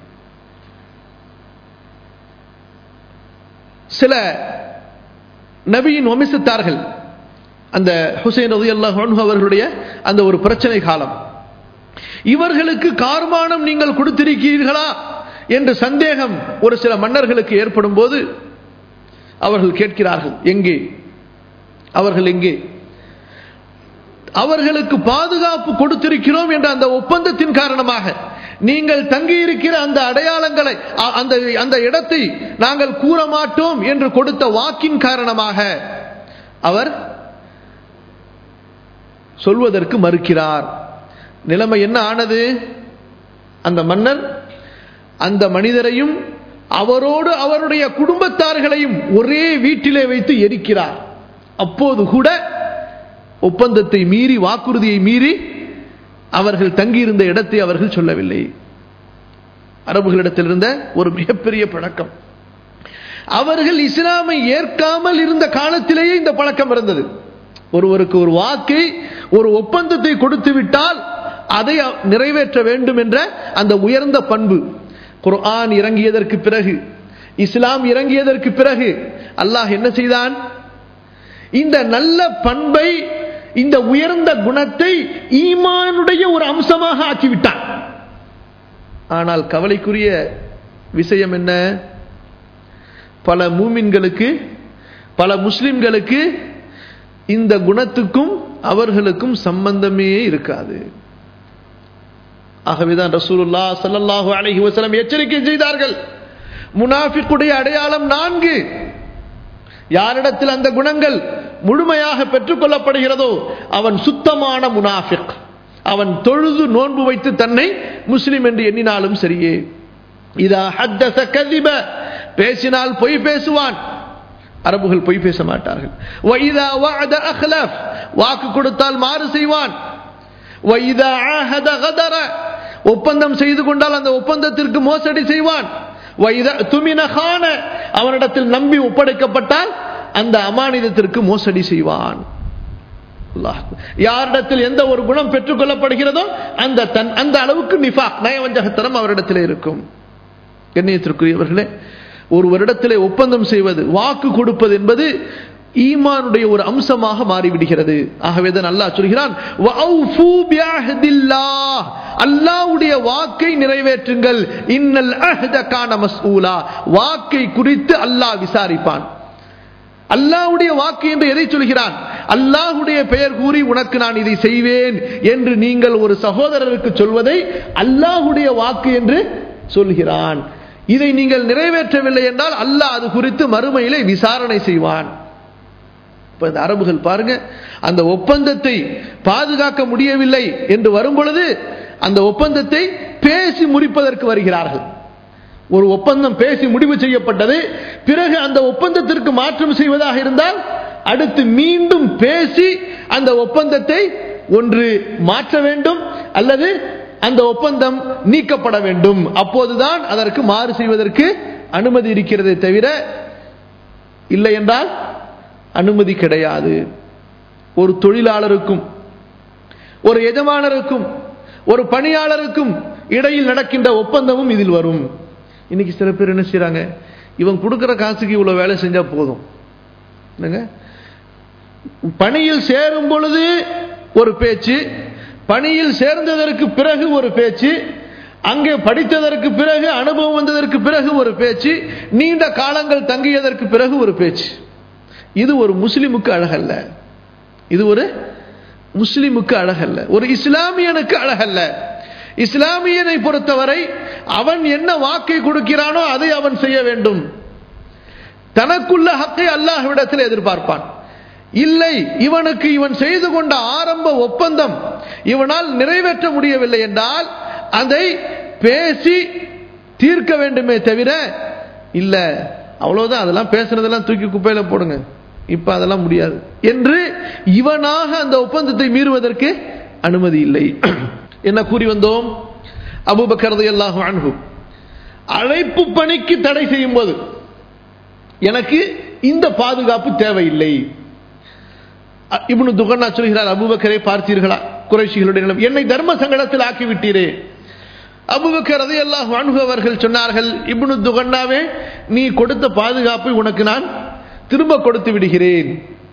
சில நபியின் வமிசத்தார்கள் அந்த ஹுசைன் ரதி அல்லாஹ் அவர்களுடைய அந்த ஒரு பிரச்சனை காலம் இவர்களுக்கு கார்மானம் நீங்கள் கொடுத்திருக்கிறீர்களா என்று சந்தேகம் ஒரு சில மன்னர்களுக்கு ஏற்படும் போது அவர்கள் கேட்கிறார்கள் எங்கே அவர்கள் எங்கே அவர்களுக்கு பாதுகாப்பு கொடுத்திருக்கிறோம் என்ற அந்த ஒப்பந்தத்தின் காரணமாக நீங்கள் தங்கியிருக்கிற அந்த அடையாளங்களை அந்த அந்த இடத்தை நாங்கள் கூற மாட்டோம் என்று கொடுத்த வாக்கின் காரணமாக அவர் சொல்வதற்கு மறுக்கிறார் நிலைமை என்ன ஆனது அந்த மன்னர் அந்த மனிதரையும் அவரோடு அவருடைய குடும்பத்தார்களையும் ஒரே வீட்டிலே வைத்து எரிக்கிறார் அப்போது கூட ஒப்பந்தத்தை மீறி வாக்குறுதியை மீறி அவர்கள் தங்கியிருந்த இடத்தை அவர்கள் சொல்லவில்லை அரபுகளிடத்தில் இருந்த ஒரு மிகப்பெரிய பழக்கம் அவர்கள் இஸ்லாமை ஏற்காமல் இருந்த காலத்திலேயே இந்த பழக்கம் இருந்தது ஒருவருக்கு ஒரு வாக்கை ஒரு ஒப்பந்தத்தை கொடுத்து விட்டால் அதை நிறைவேற்ற வேண்டும் என்ற அந்த உயர்ந்த பண்பு குர்ஆன் இறங்கியதற்கு பிறகு இஸ்லாம் இறங்கியதற்கு பிறகு அல்லாஹ் என்ன செய்தான் இந்த நல்ல பண்பை இந்த உயர்ந்த குணத்தை ஈமானுடைய ஒரு அம்சமாக ஆக்கிவிட்டான் ஆனால் கவலைக்குரிய விஷயம் என்ன பல மூமின்களுக்கு பல முஸ்லிம்களுக்கு இந்த குணத்துக்கும் அவர்களுக்கும் சம்பந்தமே இருக்காது ஆகவேதான் ரசூலுல்லா சல்லல்லாஹு அலைஹி வஸல்லம் எச்சரிக்கை செய்தார்கள் முனாஃபிக்குடைய அடையாளம் நான்கு யாரிடத்தில் அந்த குணங்கள் முழுமையாக பெற்றுக்கொள்ளப்படுகிறதோ அவன் சுத்தமான முனாஃபிக் அவன் தொழுது நோன்பு வைத்து தன்னை முஸ்லிம் என்று எண்ணினாலும் சரியே இதா ஹத்தச கதிப பேசினால் பொய் பேசுவான் அரபுகள் பொய் பேச மாட்டார்கள் வைதா வஅத அஹ்லஃப் வாக்கு கொடுத்தால் மாறு செய்வான் வைதா ஆஹத கதர ஒப்பந்தம் செய்து கொண்டால் அந்த ஒப்பந்தத்திற்கு மோசடி செய்வான் வைத துமின கான அவனிடத்தில் நம்பி ஒப்படைக்கப்பட்டால் அந்த அமானிதத்திற்கு மோசடி செய்வான் யாரிடத்தில் எந்த ஒரு குணம் பெற்றுக் கொள்ளப்படுகிறதோ அந்த தன் அந்த அளவுக்கு நிஃபா நயவஞ்சகத்தனம் அவரிடத்தில் இருக்கும் கண்ணியத்திற்குரியவர்களே ஒரு வருடத்திலே ஒப்பந்தம் செய்வது வாக்கு கொடுப்பது என்பது ஈமானுடைய ஒரு அம்சமாக மாறிவிடுகிறது ஆகவே தான் அல்லாஹ் சொல்கிறான் அல்லாவுடைய வாக்கை நிறைவேற்றுங்கள் இன்னல் அஹ்த கான மஸ்ஊலா வாக்கை குறித்து அல்லாஹ் விசாரிப்பான் அல்லாஹ்வுடைய வாக்கு என்று எதை சொல்கிறான் அல்லாஹ்வுடைய பெயர் கூறி உனக்கு நான் இதை செய்வேன் என்று நீங்கள் ஒரு சகோதரருக்கு சொல்வதை அல்லாஹ்வுடைய வாக்கு என்று சொல்கிறான் இதை நீங்கள் நிறைவேற்றவில்லை என்றால் அல்லாஹ் அது குறித்து மறுமையிலே விசாரணை செய்வான் இப்ப இந்த அரபுகள் பாருங்க அந்த ஒப்பந்தத்தை பாதுகாக்க முடியவில்லை என்று வரும் பொழுது அந்த ஒப்பந்தத்தை பேசி முடிப்பதற்கு வருகிறார்கள் ஒரு ஒப்பந்தம் பேசி முடிவு செய்யப்பட்டது பிறகு அந்த ஒப்பந்தத்திற்கு மாற்றம் செய்வதாக இருந்தால் அடுத்து மீண்டும் பேசி அந்த ஒப்பந்தத்தை ஒன்று மாற்ற வேண்டும் அல்லது அந்த ஒப்பந்தம் நீக்கப்பட வேண்டும் அப்போதுதான் அதற்கு மாறு செய்வதற்கு அனுமதி இருக்கிறதே தவிர இல்லை என்றால் அனுமதி கிடையாது ஒரு தொழிலாளருக்கும் ஒரு எஜமானருக்கும் ஒரு பணியாளருக்கும் இடையில் நடக்கின்ற ஒப்பந்தமும் இதில் வரும் இன்னைக்கு சில பேர் என்ன செய்றாங்க இவன் கொடுக்குற காசுக்கு இவ்வளவு வேலை செஞ்சா போதும் என்னங்க பணியில் சேரும் பொழுது ஒரு பேச்சு பணியில் சேர்ந்ததற்கு பிறகு ஒரு பேச்சு அங்கே படித்ததற்கு பிறகு அனுபவம் வந்ததற்கு பிறகு ஒரு பேச்சு நீண்ட காலங்கள் தங்கியதற்கு பிறகு ஒரு பேச்சு இது ஒரு முஸ்லிமுக்கு அழகல்ல இது ஒரு முஸ்லிமுக்கு அழகல்ல ஒரு இஸ்லாமியனுக்கு அழகல்ல இஸ்லாமியனை பொறுத்தவரை அவன் என்ன வாக்கை கொடுக்கிறானோ அதை அவன் செய்ய வேண்டும் தனக்குள்ள ஹக்கை அல்லாஹ்விடத்தில் எதிர்பார்ப்பான் இல்லை இவனுக்கு இவன் செய்து கொண்ட ஆரம்ப ஒப்பந்தம் இவனால் நிறைவேற்ற முடியவில்லை என்றால் அதை பேசி தீர்க்க வேண்டுமே தவிர இல்ல அவ்வளவுதான் அதெல்லாம் பேசுறதெல்லாம் தூக்கி குப்பையில போடுங்க இப்ப அதெல்லாம் முடியாது என்று இவனாக அந்த ஒப்பந்தத்தை மீறுவதற்கு அனுமதி இல்லை என்ன கூறி வந்தோம் அபுபக்கரது அல்லாஹு அன்ஹு அழைப்பு பணிக்கு தடை செய்யும் போது எனக்கு இந்த பாதுகாப்பு தேவையில்லை இப்னு துகன்னா சொல்கிறார் அபுபக்கரை பார்த்தீர்களா குறைஷிகளுடைய நிலம் என்னை தர்ம சங்கடத்தில் ஆக்கிவிட்டீரே அபுபக்கர் ரதி அல்லாஹ் அன்ஹு அவர்கள் சொன்னார்கள் இப்னு துகன்னாவே நீ கொடுத்த பாதுகாப்பை உனக்கு நான் திரும்ப கொடுத்து விடுகிறேன்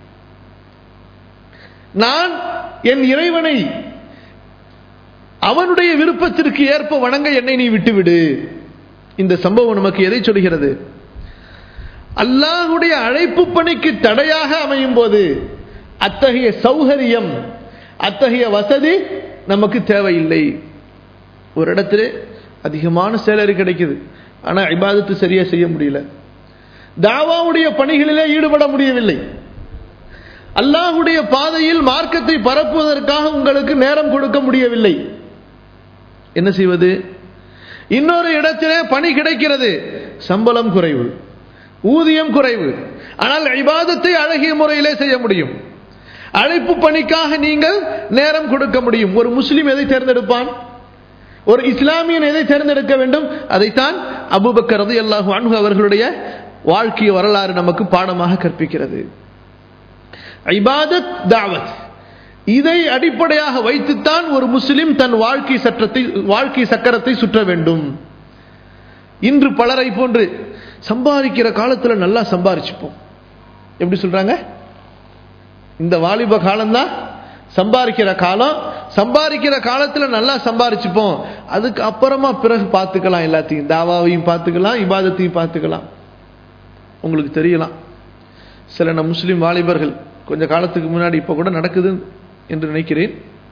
நான் என் இறைவனை அவனுடைய விருப்பத்திற்கு ஏற்ப வணங்க என்னை நீ விட்டுவிடு இந்த சம்பவம் நமக்கு எதை சொல்கிறது அல்லாஹுடைய அழைப்பு பணிக்கு தடையாக அமையும் போது அத்தகைய சௌகரியம் அத்தகைய வசதி நமக்கு தேவையில்லை ஒரு இடத்துல அதிகமான சேலரி கிடைக்குது ஆனா இபாதத்து சரியா செய்ய முடியல தாவாவுடைய பணிகளிலே ஈடுபட முடியவில்லை அல்லாஹுடைய பாதையில் மார்க்கத்தை பரப்புவதற்காக உங்களுக்கு நேரம் கொடுக்க முடியவில்லை என்ன செய்வது இன்னொரு இடத்திலே பணி கிடைக்கிறது சம்பளம் குறைவு ஊதியம் குறைவு ஆனால் இபாதத்தை அழகிய முறையிலே செய்ய முடியும் அழைப்பு பணிக்காக நீங்கள் நேரம் கொடுக்க முடியும் ஒரு முஸ்லிம் எதை தேர்ந்தெடுப்பான் ஒரு இஸ்லாமியன் எதை தேர்ந்தெடுக்க வேண்டும் அதைத்தான் அபுபக்கர் ரதி அல்லாஹு அன்ஹு அவர்களுடைய வாழ்க்கை வரலாறு நமக்கு பாடமாக கற்பிக்கிறது ஐபாதத் தாவத் இதை அடிப்படையாக வைத்துத்தான் ஒரு முஸ்லிம் தன் வாழ்க்கை சட்டத்தை வாழ்க்கை சக்கரத்தை சுற்ற வேண்டும் இன்று பலரை போன்று சம்பாதிக்கிற காலத்துல நல்லா சம்பாரிச்சுப்போம் எப்படி சொல்றாங்க இந்த வாலிப காலம்தான் சம்பாதிக்கிற காலம் சம்பாதிக்கிற காலத்துல நல்லா சம்பாரிச்சுப்போம் அதுக்கு அப்புறமா பிறகு பார்த்துக்கலாம் எல்லாத்தையும் தாவாவையும் பார்த்துக்கலாம் இபாதத்தையும் பார்த்துக்கலாம் உங்களுக்கு தெரியலாம் சில நம் முஸ்லீம் வாலிபர்கள் கொஞ்ச காலத்துக்கு முன்னாடி இப்போ கூட நடக்குது என்று நினைக்கிறேன்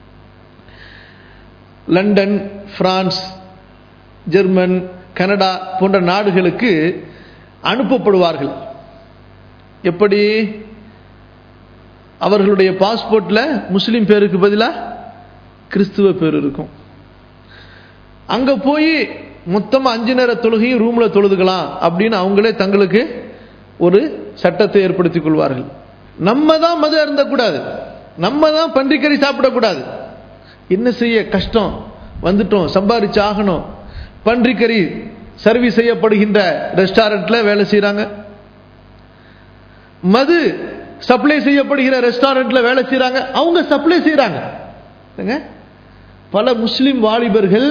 லண்டன் பிரான்ஸ் ஜெர்மன் கனடா போன்ற நாடுகளுக்கு அனுப்பப்படுவார்கள் எப்படி அவர்களுடைய பாஸ்போர்ட்ல முஸ்லீம் பேருக்கு பதிலாக கிறிஸ்துவ பேர் இருக்கும் அங்க போய் மொத்தமா அஞ்சு நேர தொழுகையும் ரூம்ல தொழுதுக்கலாம் அப்படின்னு அவங்களே தங்களுக்கு ஒரு சட்டத்தை ஏற்படுத்திக் கொள்வார்கள் நம்ம தான் மது அருந்தக்கூடாது நம்ம தான் பன்றிக்கறி சாப்பிடக்கூடாது என்ன செய்ய கஷ்டம் வந்துட்டோம் சம்பாரிச்சு ஆகணும் பன்றிக்கறி சர்வீஸ் செய்யப்படுகின்ற ரெஸ்டாரண்ட்ல வேலை செய்யறாங்க மது சப்ளை செய்யப்படுகிற ரெஸ்டாரண்ட்ல வேலை செய்யறாங்க அவங்க சப்ளை செய்யறாங்க பல முஸ்லிம் வாலிபர்கள்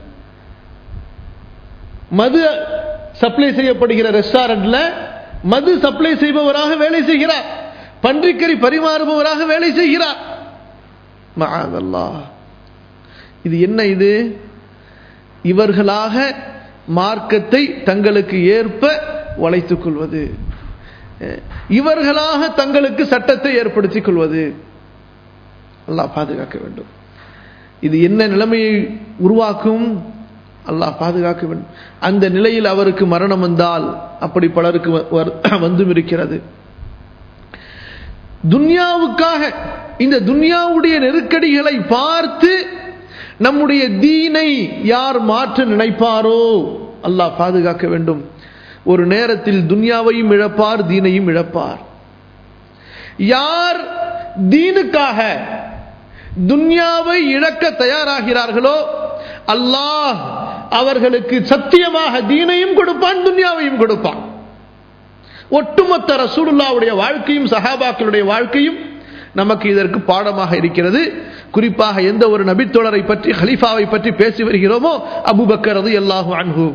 மது சப்ளை செய்யப்படுகிற ரெஸ்டாரண்ட்ல மது சப்ளை செய்பவராக வேலை செய்கிறார் பன்றிக்கறி பரிமாறுபவராக வேலை செய்கிறார் மகாதல்லா இது என்ன இது இவர்களாக மார்க்கத்தை தங்களுக்கு ஏற்ப வளைத்துக் கொள்வது இவர்களாக தங்களுக்கு சட்டத்தை ஏற்படுத்திக் கொள்வது அல்லாஹ் பாதுகாக்க வேண்டும் இது என்ன நிலைமையை உருவாக்கும் அல்லாஹ் பாதுகாக்க வேண்டும் அந்த நிலையில் அவருக்கு மரணம் வந்தால் அப்படி பலருக்கு வந்தும் இருக்கிறது துன்யாவுக்காக இந்த துன்யாவுடைய நெருக்கடிகளை பார்த்து நம்முடைய தீனை யார் மாற்ற நினைப்பாரோ அல்லாஹ் பாதுகாக்க வேண்டும் ஒரு நேரத்தில் துன்யாவையும் இழப்பார் தீனையும் இழப்பார் யார் தீனுக்காக துன்யாவை இழக்க தயாராகிறார்களோ அல்லாஹ் அவர்களுக்கு சத்தியமாக தீனையும் கொடுப்பான் துன்யாவையும் கொடுப்பான் ஒட்டுமொத்த ரசூலுல்லாவுடைய வாழ்க்கையும் சஹாபாக்களுடைய வாழ்க்கையும் நமக்கு இதற்கு பாடமாக இருக்கிறது குறிப்பாக எந்த ஒரு நபித்தோழரை பற்றி ஹலீஃபாவை பற்றி பேசி வருகிறோமோ அபுபக்கரது எல்லாஹு அன்ஹு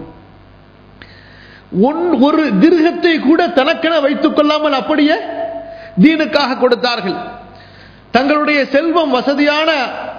ஒரு திருகத்தை கூட தனக்கென வைத்துக் கொள்ளாமல் அப்படியே தீனுக்காக கொடுத்தார்கள் தங்களுடைய செல்வம் வசதியான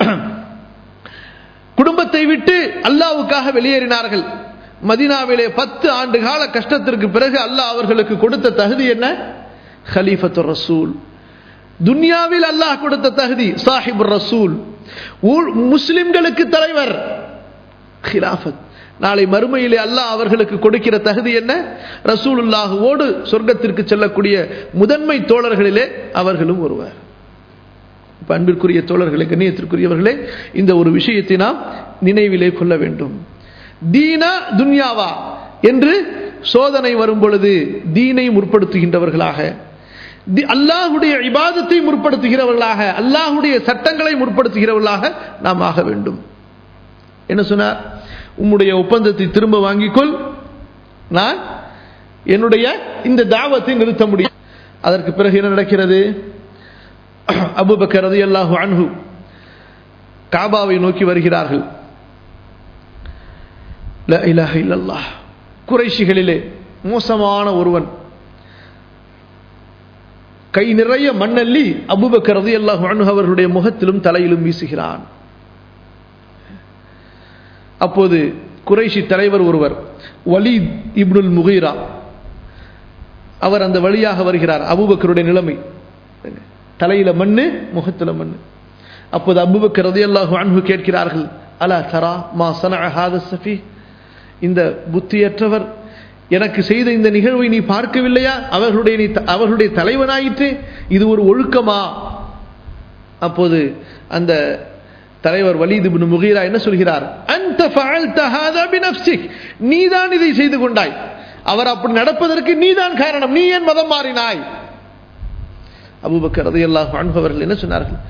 குடும்பத்தை விட்டு அல்லாவுக்காக வெளியேறினார்கள் மதினாவிலே பத்து ஆண்டு கால கஷ்டத்திற்கு பிறகு அல்லாஹ் அவர்களுக்கு கொடுத்த தகுதி என்ன ஹலீஃபத்து ரசூல் துன்யாவில் அல்லாஹ் கொடுத்த தகுதி சாஹிப் ரசூல் முஸ்லிம்களுக்கு தலைவர் ஹிலாஃபத் நாளை மறுமையிலே அல்லாஹ் அவர்களுக்கு கொடுக்கிற தகுதி என்ன ரசூலுல்லாஹுவோடு சொர்க்கத்திற்கு செல்லக்கூடிய முதன்மை தோழர்களிலே அவர்களும் ஒருவர் அன்பிற்குரிய தோழர்களே கண்ணியத்திற்குரியவர்களே இந்த ஒரு விஷயத்தை நாம் நினைவிலே கொள்ள வேண்டும் தீனா துன்யாவா என்று சோதனை வரும் பொழுது தீனை முற்படுத்துகின்றவர்களாக அல்லாஹுடைய இபாதத்தை முற்படுத்துகிறவர்களாக அல்லாஹுடைய சட்டங்களை முற்படுத்துகிறவர்களாக நாம் ஆக வேண்டும் என்ன சொன்னார் உம்முடைய ஒப்பந்தத்தை திரும்ப வாங்கிக்கொள் நான் என்னுடைய இந்த தாவத்தை நிறுத்த முடியும் அதற்கு பிறகு என்ன நடக்கிறது அபுபக்கர் ரதி அல்லாஹு அன்ஹு காபாவை நோக்கி வருகிறார்கள் குறைஷிகளிலே மோசமான ஒருவன் கை நிறைய மண்ணல்லி அபுபக்கர் ரதி அல்லாஹு அன்ஹு அவர்களுடைய முகத்திலும் தலையிலும் வீசுகிறான் அப்போது குறைஷி தலைவர் ஒருவர் வலீத் இப்னுல் முகீரா அவர் அந்த வழியாக வருகிறார் அபுபக்கருடைய நிலைமை தலையில மண்ணு முகத்துல மண்ணு அப்போது அபுபக்கர் ரதியல்லாஹு அன்பு கேட்கிறார்கள் அலா தரா மா சன சஃபி இந்த புத்தியற்றவர் எனக்கு செய்த இந்த நிகழ்வை நீ பார்க்கவில்லையா அவர்களுடைய நீ அவர்களுடைய தலைவனாயிற்று இது ஒரு ஒழுக்கமா அப்போது அந்த தலைவர் வலீது பின் முகீரா என்ன சொல்கிறார் அந்த நீதான் இதை செய்து கொண்டாய் அவர் அப்படி நடப்பதற்கு நீதான் காரணம் நீ ஏன் மதம் மாறினாய் அபுபக்கர் ரதியல்லாஹு அன்ஹு அவர்கள் என்ன சொன்னார்கள்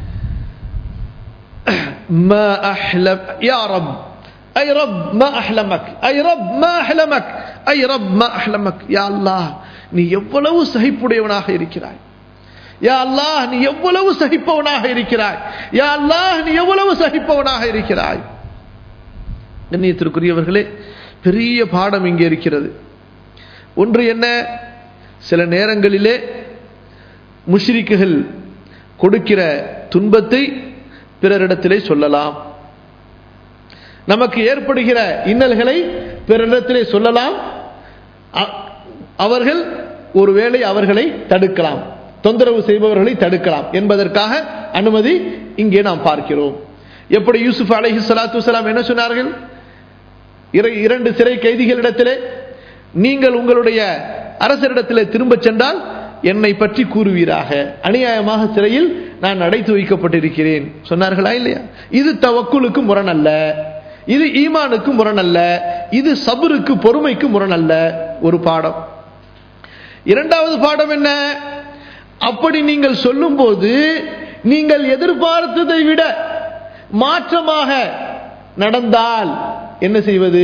ما أحلم يا رب أي رب ما أحلمك أي رب ما أحلمك أي رب ما أحلمك يا الله நீ எவ்வளவு சகிப்புடையவனாக இருக்கிறாய் யா அல்லாஹ் நீ எவ்வளவு சகிப்பவனாக இருக்கிறாய் யா அல்லாஹ் நீ எவ்வளவு சகிப்பவனாக இருக்கிறாய் கண்ணியத்திற்குரியவர்களே பெரிய பாடம் இங்கே இருக்கிறது ஒன்று என்ன சில நேரங்களிலே முஷ்ரிக்குகள் கொடுக்கிற துன்பத்தை பிறரிடத்திலே சொல்லலாம் நமக்கு ஏற்படுகிற இன்னல்களை பிறரிடத்திலே சொல்லலாம் அவர்கள் ஒருவேளை அவர்களை தடுக்கலாம் தொந்தரவு செய்பவர்களை தடுக்கலாம் என்பதற்காக அனுமதி இங்கே நாம் பார்க்கிறோம் எப்படி யூசுப் அலஹி சலாத்து வலாம் என்ன சொன்னார்கள் இரண்டு சிறை கைதிகளிடத்திலே நீங்கள் உங்களுடைய அரசரிடத்திலே திரும்ப சென்றால் என்னை பற்றி கூறுவீராக அநியாயமாக சிறையில் நான் அடைத்து வைக்கப்பட்டிருக்கிறேன் சொன்னார்களா இல்லையா இது தவக்குலுக்கு முரணல்ல இது ஈமானுக்கு முரணல்ல இது சபருக்கு பொறுமைக்கு முரணல்ல ஒரு பாடம் இரண்டாவது பாடம் என்ன அப்படி நீங்கள் சொல்லும்போது நீங்கள் எதிர்பார்த்ததை விட மாற்றமாக நடந்தால் என்ன செய்வது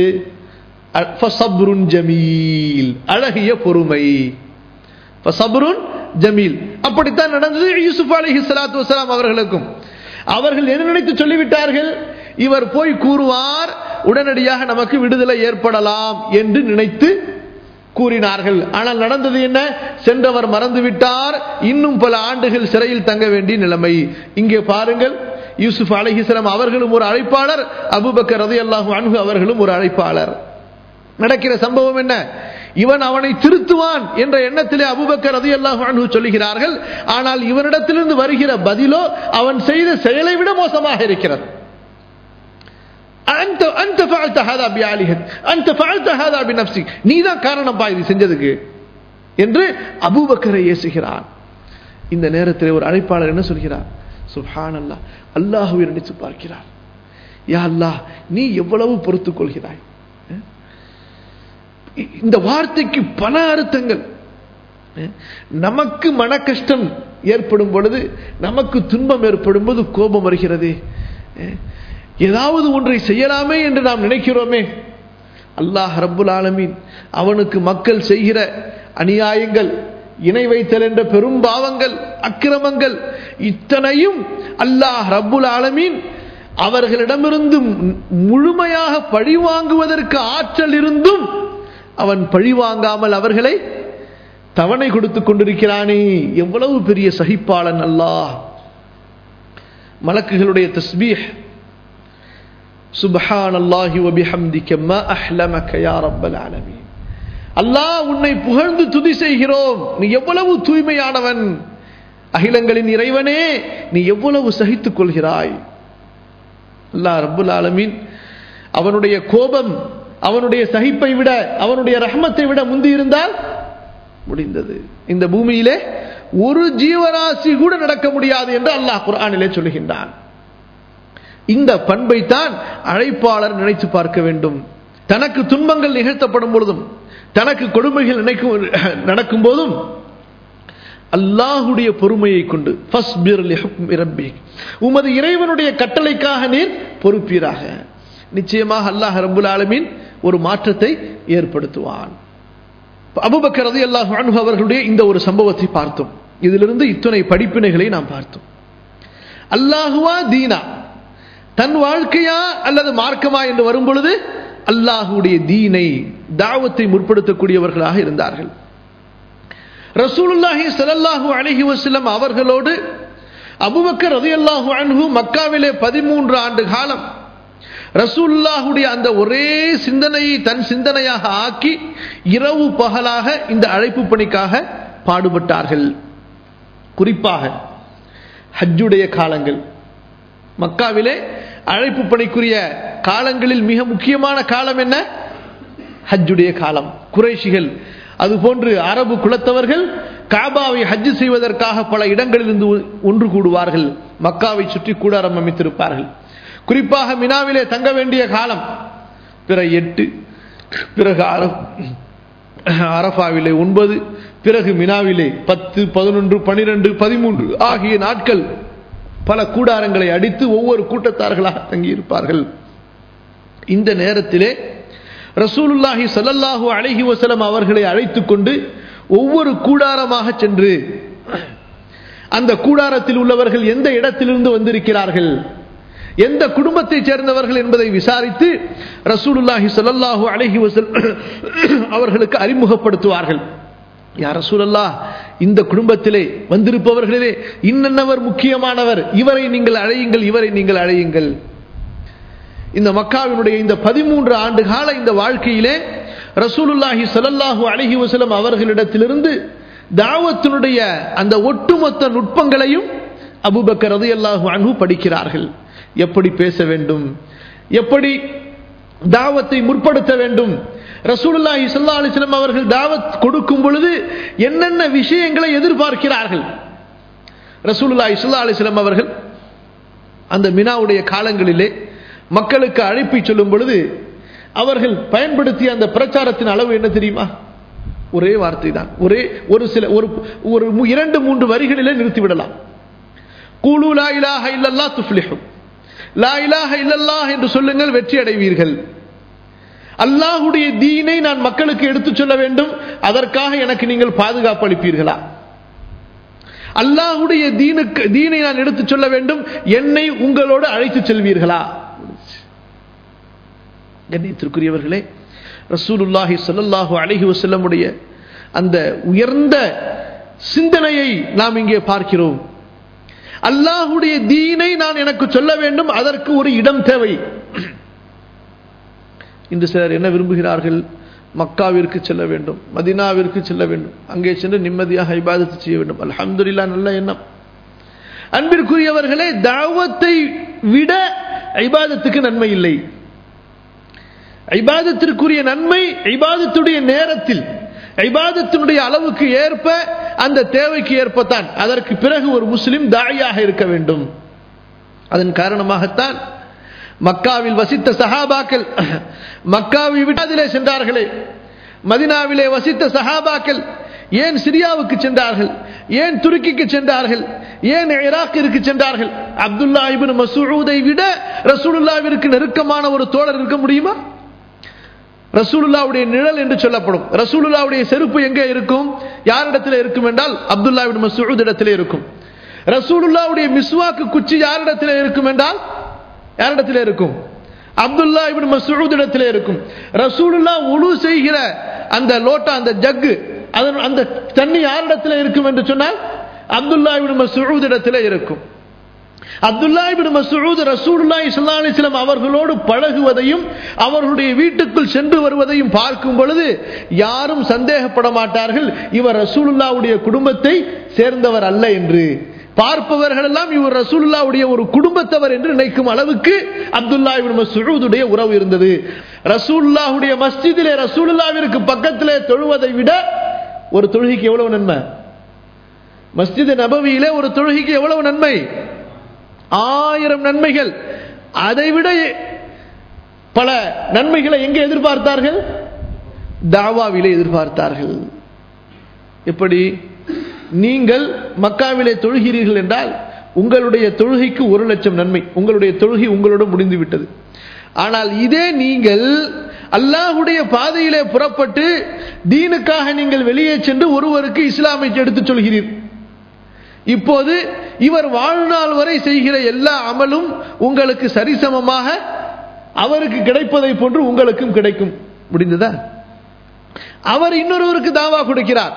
ஜமீல் அழகிய பொறுமை ஜமீல் அப்படித்தான் நடந்தது யூசுப் அலஹி சலாத்து வலாம் அவர்களுக்கும் அவர்கள் என்ன நினைத்து சொல்லிவிட்டார்கள் இவர் போய் கூறுவார் உடனடியாக நமக்கு விடுதலை ஏற்படலாம் என்று நினைத்து கூறினார்கள் ஆனால் நடந்தது என்ன சென்றவர் மறந்துவிட்டார் இன்னும் பல ஆண்டுகள் சிறையில் தங்க வேண்டிய நிலைமை இங்கே பாருங்கள் யூசுப் அலஹிஸ்லாம் அவர்களும் ஒரு அழைப்பாளர் அபுபக்கர் ரதி அல்லாஹு அன்ஹு அவர்களும் ஒரு அழைப்பாளர் நடக்கிற சம்பவம் என்ன இவன் அவனை திருத்துவான் என்ற எண்ணத்திலே அபுபக்கர் ரதி அல்லாஹு அன்ஹு சொல்லுகிறார்கள் ஆனால் இவனிடத்திலிருந்து வருகிற பதிலோ அவன் செய்த செயலை விட மோசமாக இருக்கிறது أنت أنت فعلت هذا بآلهتك أنت فعلت هذا بنفسك நீ தான் காரணம் பா இது செஞ்சதுக்கு என்று அபூபக்கரை ஏசுகிறான் இந்த நேரத்தில் ஒரு அழைப்பாளர் என்ன சொல்கிறார் சுப்ஹான் அல்லாஹ் அல்லாஹுவை நினைத்து பார்க்கிறார் யா அல்லாஹ் நீ எவ்வளவு பொறுத்துக் கொள்கிறாய் இந்த வார்த்தைக்கு பல அர்த்தங்கள் நமக்கு மன கஷ்டம் ஏற்படும் பொழுது நமக்கு துன்பம் ஏற்படும் போது கோபம் வருகிறது ஏதாவது ஒன்றை செய்யலாமே என்று நாம் நினைக்கிறோமே அல்லாஹ் ரப்புல் ஆலமீன் அவனுக்கு மக்கள் செய்கிற அநியாயங்கள் இணை வைத்தல் என்ற பெரும் பாவங்கள் அக்கிரமங்கள் இத்தனையும் அல்லாஹ் ரப்புல் ஆலமீன் அவர்களிடமிருந்து முழுமையாக பழிவாங்குவதற்கு ஆற்றல் இருந்தும் அவன் பழிவாங்காமல் அவர்களை தவணை கொடுத்துக் கொண்டிருக்கிறானே எவ்வளவு பெரிய சகிப்பாளன் அல்லாஹ் மலக்குகளுடைய தஸ்பீஹ் சுபஹான் அல்லாஹி வபிஹம்திக்க ம அஹ்லமக யா ரப்பல் ஆலமீன் அல்லாஹ் உன்னை புகழ்ந்து துதி செய்கிறோம் நீ எவ்வளவு தூய்மையானவன் அகிலங்களின் இறைவனே நீ எவ்வளவு சகித்துக் கொள்கிறாய் அல்லாஹ் ரப்புல் ஆலமீன் அவனுடைய கோபம் அவனுடைய சகிப்பை விட அவனுடைய ரஹ்மத்தை விட முந்தி இருந்தால் முடிந்தது இந்த பூமியிலே ஒரு ஜீவராசி கூட நடக்க முடியாது என்று அல்லாஹ் குர்ஆனிலே சொல்லுகின்றான் இந்த பண்பை தான் அழைப்பாளர் நினைத்து பார்க்க வேண்டும் தனக்கு துன்பங்கள் நிகழ்த்தப்படும் பொழுதும் தனக்கு கொடுமைகள் நினைக்கும் நடக்கும் போதும் அல்லாஹுடைய பொறுமையை கொண்டு உமது இறைவனுடைய கட்டளைக்காக நீர் பொறுப்பீராக நிச்சயமாக அல்லாஹ் ரபுல் ஆலமீன் ஒரு மாற்றத்தை ஏற்படுத்துவான் அபுபக்கர் ரதி அல்லாஹ் அவர்களுடைய இந்த ஒரு சம்பவத்தை பார்த்தோம் இதிலிருந்து இத்துணை படிப்பினைகளை நாம் பார்த்தோம் அல்லாஹுவா தீனா தன் வாழ்க்கையா அல்லது மார்க்கமா என்று வரும் பொழுது அல்லாஹுடைய தீனை தாவத்தை முற்படுத்தக்கூடியவர்களாக இருந்தார்கள் ரசூலுல்லாஹி ஸல்லல்லாஹு அலைஹி வஸல்லம் அவர்களோடு அபூபக்கர் ரலியல்லாஹு அன்ஹு மக்காவிலே பதிமூன்று ஆண்டு காலம் ரசூலுல்லாஹுடைய அந்த ஒரே சிந்தனையை தன் சிந்தனையாக ஆக்கி இரவு பகலாக இந்த அழைப்பு பணிக்காக பாடுபட்டார்கள் குறிப்பாக ஹஜ்ஜுடைய காலங்கள் மக்காவிலே அழைப்பு பணிக்குரிய காலங்களில் மிக முக்கியமான காலம் என்ன ஹஜ்ஜுடைய காலம் குறைஷிகள் அதுபோன்று அரபு குலத்தவர்கள் காபாவை ஹஜ்ஜு செய்வதற்காக பல இடங்களிலிருந்து ஒன்று கூடுவார்கள் மக்காவை சுற்றி கூடாரம் அமைத்திருப்பார்கள் குறிப்பாக மினாவிலே தங்க வேண்டிய காலம் பிற எட்டு பிறகு அரபாவிலே ஒன்பது பிறகு மினாவிலே பத்து பதினொன்று பனிரெண்டு பதிமூன்று ஆகிய நாட்கள் பல கூடாரங்களை அடித்து ஒவ்வொரு கூட்டத்தார்களாக தங்கியிருப்பார்கள் இந்த நேரத்திலே ரசூலுல்லாஹி சல்லல்லாஹு அழகி வசலம் அவர்களை அழைத்து கொண்டு ஒவ்வொரு கூடாரமாக சென்று அந்த கூடாரத்தில் உள்ளவர்கள் எந்த இடத்திலிருந்து வந்திருக்கிறார்கள் எந்த குடும்பத்தைச் சேர்ந்தவர்கள் என்பதை விசாரித்து ரசூலுல்லாஹி சல்லல்லாஹு அழகி வசல் அவர்களுக்கு அறிமுகப்படுத்துவார்கள் யார் ரசூலல்லா இந்த குடும்பத்திலே வந்திருப்பவர்களே இன்னவர் முக்கியமானவர் இவரை நீங்கள் அழையுங்கள் இவரை நீங்கள் அழையுங்கள் இந்த மக்காவினுடைய இந்த பதிமூன்று ஆண்டு கால இந்த வாழ்க்கையிலே ரசூலுல்லாஹி சல்லல்லாஹு அலஹி வசலம் அவர்களிடத்திலிருந்து தாவத்தினுடைய அந்த ஒட்டுமொத்த நுட்பங்களையும் அபுபக்கர் ரதி அல்லாஹு அன்பு படிக்கிறார்கள் எப்படி பேச வேண்டும் எப்படி தாவத்தை முற்படுத்த வேண்டும் ரசூலுல்லாஹி சல்லா அலிஸ்லம் அவர்கள் தாவத் கொடுக்கும் பொழுது என்னென்ன விஷயங்களை எதிர்பார்க்கிறார்கள் ரசூலுல்லாஹி சல்லா அலிஸ்லம் அவர்கள் அந்த மினாவுடைய காலங்களிலே மக்களுக்கு அழைப்பை சொல்லும் பொழுது அவர்கள் பயன்படுத்திய அந்த பிரச்சாரத்தின் அளவு என்ன தெரியுமா ஒரே வார்த்தை தான் ஒரே ஒரு சில ஒரு ஒரு இரண்டு மூன்று வரிகளிலே நிறுத்திவிடலாம் கூலு லா இலாஹ இல்லல்லா துஃப்லிஹும் லா இலாஹ இல்லல்லாஹ் என்று சொல்லுங்கள் வெற்றி அடைவீர்கள் அல்லாஹுடைய தீனை நான் மக்களுக்கு எடுத்துச் சொல்ல வேண்டும் அதற்காக எனக்கு நீங்கள் பாதுகாப்பு அளிப்பீர்களா அல்லாஹுடைய தீனுக்கு தீனை நான் எடுத்துச் சொல்ல வேண்டும் என்னை உங்களோடு அழைத்துச் செல்வீர்களா கண்ணியத்திற்குரியவர்களே ரசூலுல்லாஹி சொல்லல்லாஹு அழகி வசல்லமுடைய அந்த உயர்ந்த சிந்தனையை நாம் இங்கே பார்க்கிறோம் அல்லாஹுடைய தீனை நான் எனக்கு சொல்ல வேண்டும் அதற்கு ஒரு இடம் தேவை இன்று சிலர் என்ன விரும்புகிறார்கள் மக்காவிற்கு செல்ல வேண்டும் மதினாவிற்கு செல்ல வேண்டும் அங்கே சென்று நிம்மதியாக ஐபாதத்து செய்ய வேண்டும் அல்ஹம்துலில்லா நல்ல எண்ணம் அன்பிற்குரியவர்களே தாவத்தை விட ஐபாதத்துக்கு நன்மை இல்லை ஐபாதத்திற்குரிய நன்மை ஐபாதத்துடைய நேரத்தில் ஐபாதத்தினுடைய அளவுக்கு ஏற்ப அந்த தேவைக்கு ஏற்பத்தான் அதற்கு பிறகு ஒரு முஸ்லிம் தாயாக இருக்க வேண்டும் அதன் காரணமாகத்தான் மக்காவில் வசித்த சஹாபாக்கள் மக்காவை விட்டாதிலே சென்றார்களே மதினாவிலே வசித்த சஹாபாக்கள் ஏன் சிரியாவுக்கு சென்றார்கள் ஏன் துருக்கிக்கு சென்றார்கள் ஏன் ஈராக்கிற்கு சென்றார்கள் அப்துல்லா இபின் மசூதை விட ரசூலுல்லாவிற்கு நெருக்கமான ஒரு தோழர் இருக்க முடியுமா ரசூலுல்லாவுடைய நிழல் என்று சொல்லப்படும் ரசூலுல்லாவுடைய செருப்பு எங்கே இருக்கும் யாரிடத்தில் இருக்கும் என்றால் அப்துல்லாவின் மசூத் இடத்திலே இருக்கும் ரசூலுல்லாவுடைய மிஸ்வாக்கு குச்சி யாரிடத்தில் இருக்கும் என்றால் யாரிடத்தில் இருக்கும் அப்துல்லா இபின் மசூத் இடத்தில் இருக்கும் ரசூலுல்லா உழு செய்கிற அந்த லோட்டா அந்த ஜக்கு அதன் அந்த தண்ணி யாரிடத்தில் இருக்கும் என்று சொன்னால் அப்துல்லா இபின் மசூத் இடத்தில் இருக்கும் அப்துல்லா இபின் மசூத் ரசூலுல்லாஹி ஸல்லல்லாஹு அலைஹி வஸல்லம் அவர்களோடு பழகுவதையும் அவர்களுடைய வீட்டுக்குள் சென்று வருவதையும் பார்க்கும் பொழுது யாரும் சந்தேகப்பட மாட்டார்கள் இவர் ரசூலுல்லாவுடைய குடும்பத்தை சேர்ந்தவர் அல்ல என்று பார்ப்பவர்கள் எல்லாம் இவர் ரசூலுல்லாவுடைய ஒரு குடும்பத்தவர் என்று நினைக்கும் அளவுக்கு அப்துல்லா இபின் மசூதுடைய உறவு இருந்தது ரசூலுல்லாஹுடைய மஸ்ஜிதிலே ரசூலுல்லாவிற்கு பக்கத்திலே தொழுவதை விட ஒரு தொழுகைக்கு எவ்வளவு நன்மை மஸ்ஜித் நபவியிலே ஒரு தொழுகைக்கு எவ்வளவு நன்மை ஆயிரம் நன்மைகள் அதைவிட பல நன்மைகளை எங்கே எதிர்பார்த்தார்கள் தாவாவிலே எதிர்பார்த்தார்கள் எப்படி நீங்கள் மக்காவிலே தொழுகிறீர்கள் என்றால் உங்களுடைய தொழுகைக்கு ஒரு லட்சம் நன்மை உங்களுடைய தொழுகை உங்களோட முடிந்து விட்டது ஆனால் இதே நீங்கள் அல்லாஹுடைய பாதையிலே புறப்பட்டு தீனுக்காக நீங்கள் வெளியே சென்று ஒருவருக்கு இஸ்லாமை எடுத்துச் சொல்கிறீர்கள் இப்போது இவர் வாழ்நாள் வரை செய்கிற எல்லா அமலும் உங்களுக்கு சரிசமமாக அவருக்கு கிடைப்பதை போன்று உங்களுக்கும் கிடைக்கும் முடிந்ததா அவர் இன்னொருவருக்கு தாவா கொடுக்கிறார்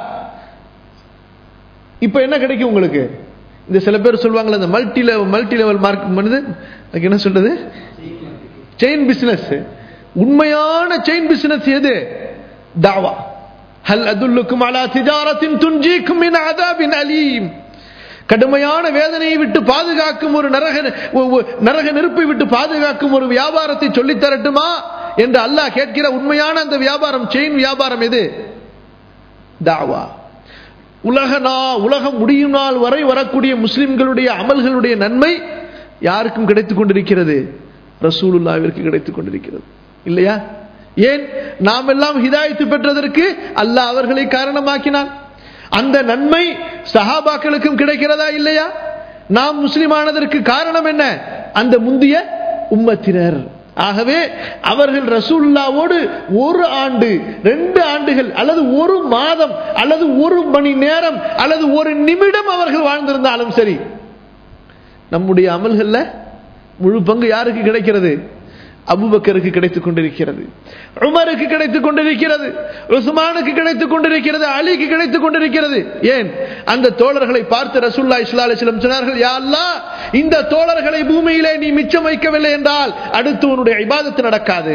இப்ப என்ன கிடைக்கும் உங்களுக்கு இந்த சில பேர் சொல்லுவாங்களே இந்த multi level multi level mark பண்ணுது அதுக்கு என்ன சொல்றது செயின் பிசினஸ் உண்மையான செயின் பிசினஸ் எது தாவா ஹல் அதுல்லுக்கும் அலா திஜாரத்தின் துஞ்சிக்கும் மின் அதாபின் அலீம் கடுமையான வேதனையை விட்டு பாதுகாக்கும் ஒரு நரக நரக நெருப்பை விட்டு பாதுகாக்கும் ஒரு வியாபாரத்தை சொல்லித் தரட்டுமா என்று அல்லாஹ் கேட்கிற உண்மையான அந்த வியாபாரம் செயின் வியாபாரம் எது தாவா உலக நா உலகம் முடியும் நாள் வரை வரக்கூடிய முஸ்லிம்களுடைய அமல்களுடைய நன்மை யாருக்கும் கிடைத்துக் கொண்டிருக்கிறது ரசூலுல்லாவிற்கு கிடைத்துக் கொண்டிருக்கிறது இல்லையா ஏன் நாம் எல்லாம் ஹிதாயத்து பெற்றதற்கு அல்லாஹ் அவர்களை காரணமாக்கினான் அந்த நன்மை சஹாபாக்களுக்கும் கிடைக்கிறதா இல்லையா நாம் முஸ்லிமானதற்கு காரணம் என்ன அந்த முந்திய உம்மத்தினர் ஆகவே அவர்கள் ரசூல்லாவோடு ஒரு ஆண்டு ரெண்டு ஆண்டுகள் அல்லது ஒரு மாதம் அல்லது ஒரு மணி நேரம் அல்லது ஒரு நிமிடம் அவர்கள் வாழ்ந்திருந்தாலும் சரி நம்முடைய அமல்கள்ல முழு பங்கு யாருக்கு கிடைக்கிறது அபுபக்கருக்கு கிடைத்துக் கொண்டிருக்கிறது உமருக்கு கிடைத்துக் கொண்டிருக்கிறது உஸ்மானுக்கு கிடைத்துக் கொண்டிருக்கிறது அலிக்கு கிடைத்துக் கொண்டிருக்கிறது ஏன் அந்த தோழர்களை பார்த்து ரசூல்லா இஸ்லா அலிஸ்லம் சொன்னார்கள் யா அல்லாஹ் இந்த தோழர்களை பூமியிலே நீ மிச்சம் வைக்கவில்லை என்றால் அடுத்து உன்னுடைய இபாதத்து நடக்காது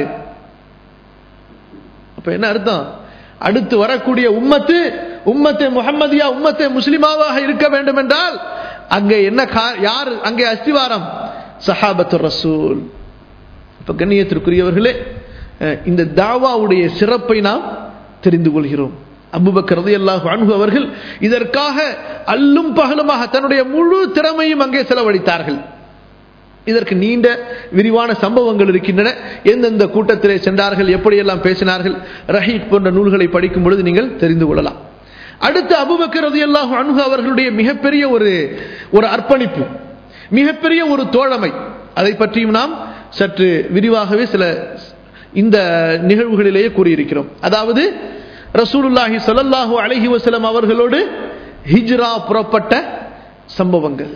அப்ப என்ன அர்த்தம் அடுத்து வரக்கூடிய உம்மத்து உம்மத்தை முகமதியா உம்மத்தை முஸ்லிமாவாக இருக்க வேண்டும் என்றால் அங்கே என்ன யார் அங்கே அஸ்திவாரம் சஹாபத்து ரசூல் இப்ப கண்ணியத்திற்குரியவர்களே இந்த தாவாவுடைய சிறப்பை நாம் தெரிந்து கொள்கிறோம் அபுபக்கர் ரலியல்லாஹு அன்ஹு அவர்கள் இதற்காக அல்லும் பகலுமாக தன்னுடைய முழு திறமையும் அங்கே செலவழித்தார்கள் இதற்கு நீண்ட விரிவான சம்பவங்கள் இருக்கின்றன எந்தெந்த கூட்டத்திலே சென்றார்கள் எப்படியெல்லாம் பேசினார்கள் ரஹீத் போன்ற நூல்களை படிக்கும் பொழுது நீங்கள் தெரிந்து கொள்ளலாம் அடுத்து அபுபக்கர் ரலியல்லாஹு அன்ஹு அவர்களுடைய மிகப்பெரிய ஒரு ஒரு அர்ப்பணிப்பு மிகப்பெரிய ஒரு தோழமை அதை பற்றியும் நாம் சற்று விரிவாகவே சில இந்த நிகழ்வுகளிலேயே கூறியிருக்கிறோம் அதாவது ரசூலுல்லாஹி சல்லல்லாஹு அலஹி வசலம் அவர்களோடு ஹிஜ்ரா புறப்பட்ட சம்பவங்கள்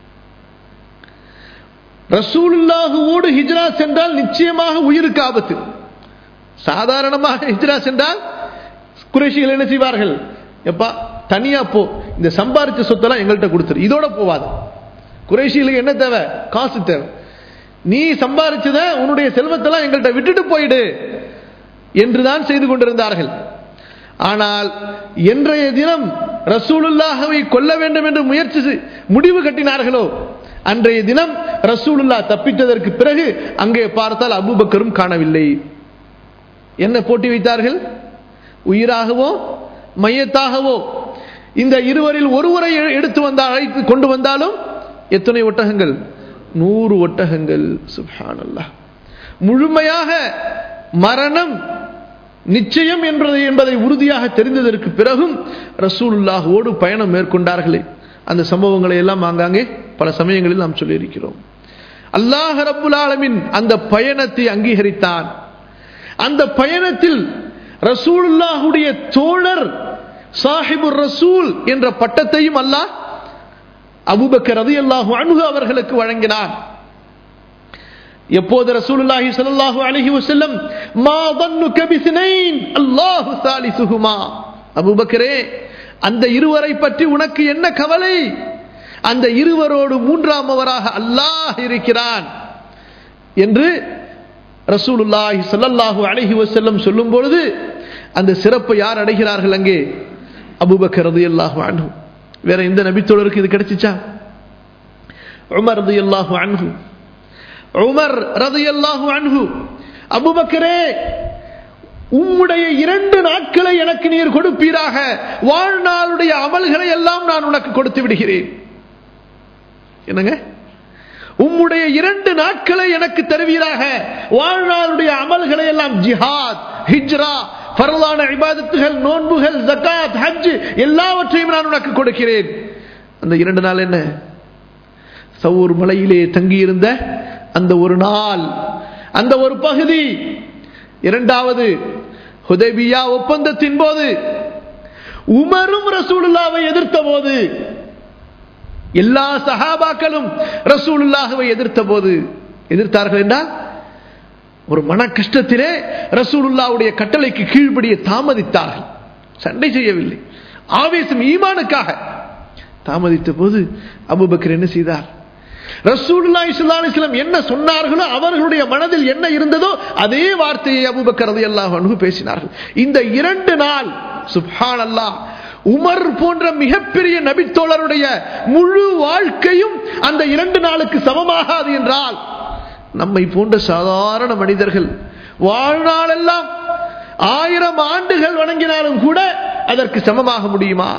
ரசூலுல்லாஹுவோடு ஹிஜ்ரா சென்றால் நிச்சயமாக உயிருக்கு ஆபத்து சாதாரணமாக ஹிஜ்ரா சென்றால் குறைஷிகள் என்ன செய்வார்கள் எப்பா தனியா போ இந்த சம்பாரிச்ச சொத்தெல்லாம் எங்கள்கிட்ட கொடுத்துரு இதோட போவாது குறைஷிகளுக்கு என்ன தேவை காசு தேவை நீ சம்பாரிச்சத உன்னுடைய செல்வத்தெல்லாம் எங்கள்கிட்ட விட்டுட்டு போயிடு என்றுதான் செய்து கொண்டிருந்தார்கள் ஆனால் இன்றைய தினம் ரசூலுல்லாஹவை கொல்ல வேண்டும் என்று முயற்சி முடிவு கட்டினார்களோ அன்றைய தினம் ரசூலுல்லா தப்பித்ததற்கு பிறகு அங்கே பார்த்தால் அபுபக்கரும் காணவில்லை என்ன போட்டி வைத்தார்கள் உயிராகவோ மையத்தாகவோ இந்த இருவரில் ஒருவரை எடுத்து வந்தால் அழைத்து கொண்டு வந்தாலும் எத்தனை ஒட்டகங்கள் நூறு ஒட்டகங்கள் சுப்ஹானல்லா முழுமையாக மரணம் நிச்சயம் என்பதை என்பதை உறுதியாக தெரிந்ததற்கு பிறகும் ரசூலுல்லாஹோடு பயணம் மேற்கொண்டார்களே அந்த சம்பவங்களை எல்லாம் ஆங்காங்கே பல சமயங்களில் நாம் சொல்லியிருக்கிறோம் அல்லாஹ் ரப்புல் ஆலமின் அந்த பயணத்தை அங்கீகரித்தான் அந்த பயணத்தில் ரசூலுல்லாஹுடைய தோழர் சாஹிபுர் ரசூல் என்ற பட்டத்தையும் அல்லாஹ் அபூபக்கர் ரலியல்லாஹு அன்ஹு அவர்களுக்கு வழங்கினான் எப்போது ரசூலுல்லாஹி ஸல்லல்லாஹு அலைஹி வஸல்லம் மா ظنك باثنين الله ثالثهما அபூபக்கரே அந்த இருவரை பற்றி உனக்கு என்ன கவலை அந்த இருவரோடு மூன்றாமவராக அல்லாஹ் இருக்கிறான் என்று ரசூலுல்லாஹி ஸல்லல்லாஹு அலைஹி வஸல்லம் சொல்லும் பொழுது அந்த சிறப்பை யார் அடைகிறார்கள் அங்கே அபூபக்கர் ரலியல்லாஹு அன்ஹு வேற எந்த நபித்தோழருக்கு இது கிடைச்சிச்சா உமர் ரலியல்லாஹு அன்ஹு உமர் ரதியல்லாஹு அன்ஹு அபுபக்கரே உம்முடைய இரண்டு நாட்களை எனக்கு நீர் கொடுப்பீராக வாழ்நாளுடைய அமல்களை எல்லாம் நான் உனக்கு கொடுத்து விடுகிறேன் என்னங்க உம்முடைய இரண்டு நாட்களை எனக்கு தருவீராக வாழ்நாளுடைய அமல்களை எல்லாம் ஜிஹாத் ஹிஜ்ரா பரவான இபாதத்துகள் நோன்புகள் ஜக்காத் ஹஜ் எல்லாவற்றையும் நான் உனக்கு கொடுக்கிறேன் அந்த இரண்டு நாள் என்ன சவுர் மலையிலே தங்கியிருந்த அந்த ஒரு நாள் அந்த ஒரு பகுதி இரண்டாவது ஹுதைபியா ஒப்பந்தத்தின் போது உமரும் ரசூலுல்லாவை எதிர்த்த போது எல்லா சஹாபாக்களும் ரசூலுல்லாஹவை எதிர்த்த போது எதிர்த்தார்கள் என்றால் ஒரு மன கஷ்டத்திலே ரசூலுல்லாவுடைய கட்டளைக்கு கீழ்ப்படிய தாமதித்தார்கள் சண்டை செய்யவில்லை ஆவேசம் ஈமானுக்காக தாமதித்த போது அபுபக்கர் என்ன செய்தார் ரசூலுல்லா இஸ்லாம் என்ன சொன்னார்களோ அவர்களுடைய மனதில் என்ன இருந்ததோ அதே வார்த்தையை அபுபக்கர் ரலியல்லாஹு அன்ஹு பேசினார்கள் இந்த இரண்டு நாள் சுப்ஹான் அல்லாஹ் உமர் போன்ற மிகப்பெரிய நபித்தோழருடைய முழு வாழ்க்கையும் அந்த இரண்டு நாளுக்கு சமமாகாது என்றால் நம்மை போன்ற சாதாரண மனிதர்கள் வாழ்நாளெல்லாம் ஆயிரம் ஆண்டுகள் வணங்கினாலும் கூட அதற்கு சமமாக முடியுமா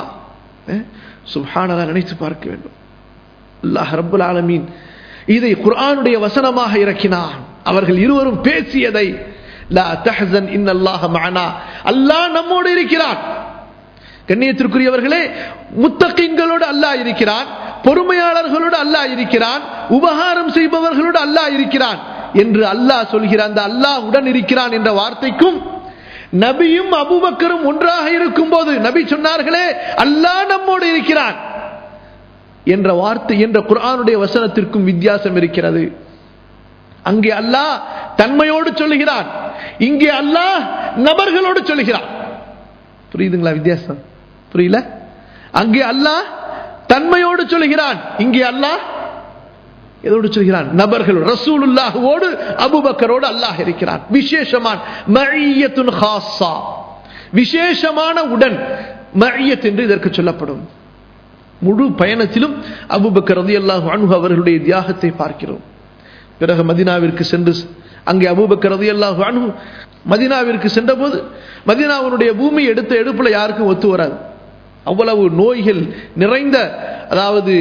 சுப்ஹானல்லா நினைத்து பார்க்க வேண்டும் அல்லாஹ் ரப்புல் ஆலமீன் இதை குர்ஆனுடைய வசனமாக இறக்கினான் அவர்கள் இருவரும் பேசியதை லா தஹ்சன் இன்னல்லாஹ மஅனா அல்லாஹ் நம்மோடு இருக்கிறான் கண்ணியத்திற்குரியவர்களே முத்தகிங்களோடு அல்லாஹ் இருக்கிறான் பொறுமையாளர்களோடு அல்லாஹ் இருக்கிறான் உபகாரம் செய்பவர்களோடு அல்லாஹ் இருக்கிறான் என்று அல்லாஹ் சொல்கிறான் அந்த அல்லாஹ் உடன் இருக்கிறான் என்ற வார்த்தைக்கும் நபியும் அபுபக்கரும் ஒன்றாக இருக்கும் போது நபி சொன்னார்களே அல்லாஹ் நம்மோடு இருக்கிறான் என்ற வார்த்தை என்ற குர்ஆனுடைய வசனத்திற்கும் வித்தியாசம் இருக்கிறது அங்கே அல்லாஹ் தன்மையோடு சொல்லுகிறான் இங்கே அல்லாஹ் நபர்களோடு சொல்லுகிறான் புரியுதுங்களா வித்தியாசம் புரியல அங்கே அல்லாஹ் தன்மையோடு சொல்லுகிறான் இங்கே அல்லாஹ் எதோடு சொல்கிறான் நபர்கள் ரசூலுல்லாஹுவோடு அபுபக்கரோடு அல்லாஹ் இருக்கிறான் விசேஷமான மழியத்துன் ஹாஸா விசேஷமான உடன் மழியத் என்று இதற்கு சொல்லப்படும் முழு பயணத்திலும் அபுபக்கர் ரதி அல்லாஹு அணுகு அவர்களுடைய தியாகத்தை பார்க்கிறோம் பிறகு மதினாவிற்கு சென்று அங்கே அபுபக்கர் ரதி அல்லாஹு அணுகு மதினாவிற்கு சென்றபோது மதினாவினுடைய பூமி எடுத்த எடுப்புல யாருக்கும் ஒத்து வராது அவ்வளவு நோய்கள் நிறைந்த அதாவது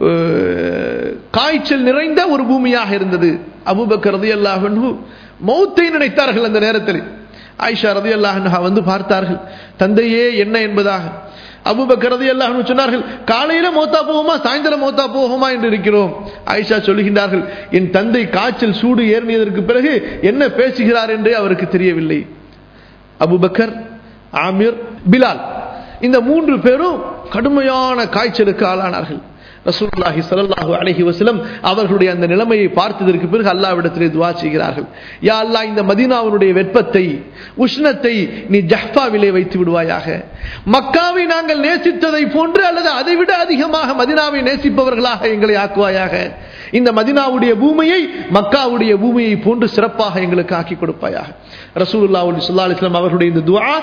காய்ச்சல் நிறைந்த ஒரு பூமியாக இருந்தது அபுபக்கர் ரதி அல்லாஹு மௌத்தை நினைத்தார்கள் அந்த நேரத்தில் ஆயிஷா ரதி அல்லாஹா வந்து பார்த்தார்கள் தந்தையே என்ன என்பதாக அபுபக்கரது எல்லாம் சொன்னார்கள் காலையில மோத்தா போகுமா சாயந்தரம் மோத்தா போகுமா என்று இருக்கிறோம் ஆயிஷா சொல்லுகின்றார்கள் என் தந்தை காய்ச்சல் சூடு ஏறியதற்கு பிறகு என்ன பேசுகிறார் என்றே அவருக்கு தெரியவில்லை அபுபக்கர் ஆமிர் பிலால் இந்த மூன்று பேரும் கடுமையான காய்ச்சலுக்கு ஆளானார்கள் ரசூலுல்லாஹி ஸல்லல்லாஹு அலைஹி வஸல்லம் அவர்களுடைய அந்த நிலைமையை பார்த்ததற்கு பிறகு அல்லாஹ்விடத்திலே துஆ செய்கிறார்கள் யா அல்லாஹ் இந்த மதீனாவினுடைய வெப்பத்தை உஷ்ணத்தை நீ ஜஹ்ஃபாவிலே வைத்து விடுவாயாக மக்காவை நாங்கள் நேசித்ததை போன்று அல்லது அதைவிட அதிகமாக மதீனாவை நேசிப்பவர்களாக எங்களை ஆக்குவாயாக இந்த மதினாவுடைய பூமியை மக்காவுடைய பூமியை போன்று சிறப்பாக எங்களுக்கு ஆக்கி கொடுப்பாயாக ரசூலுல்லாஹி ஸல்லல்லாஹு அலைஹி வஸல்லம் அவர்களுடைய இந்த துஆ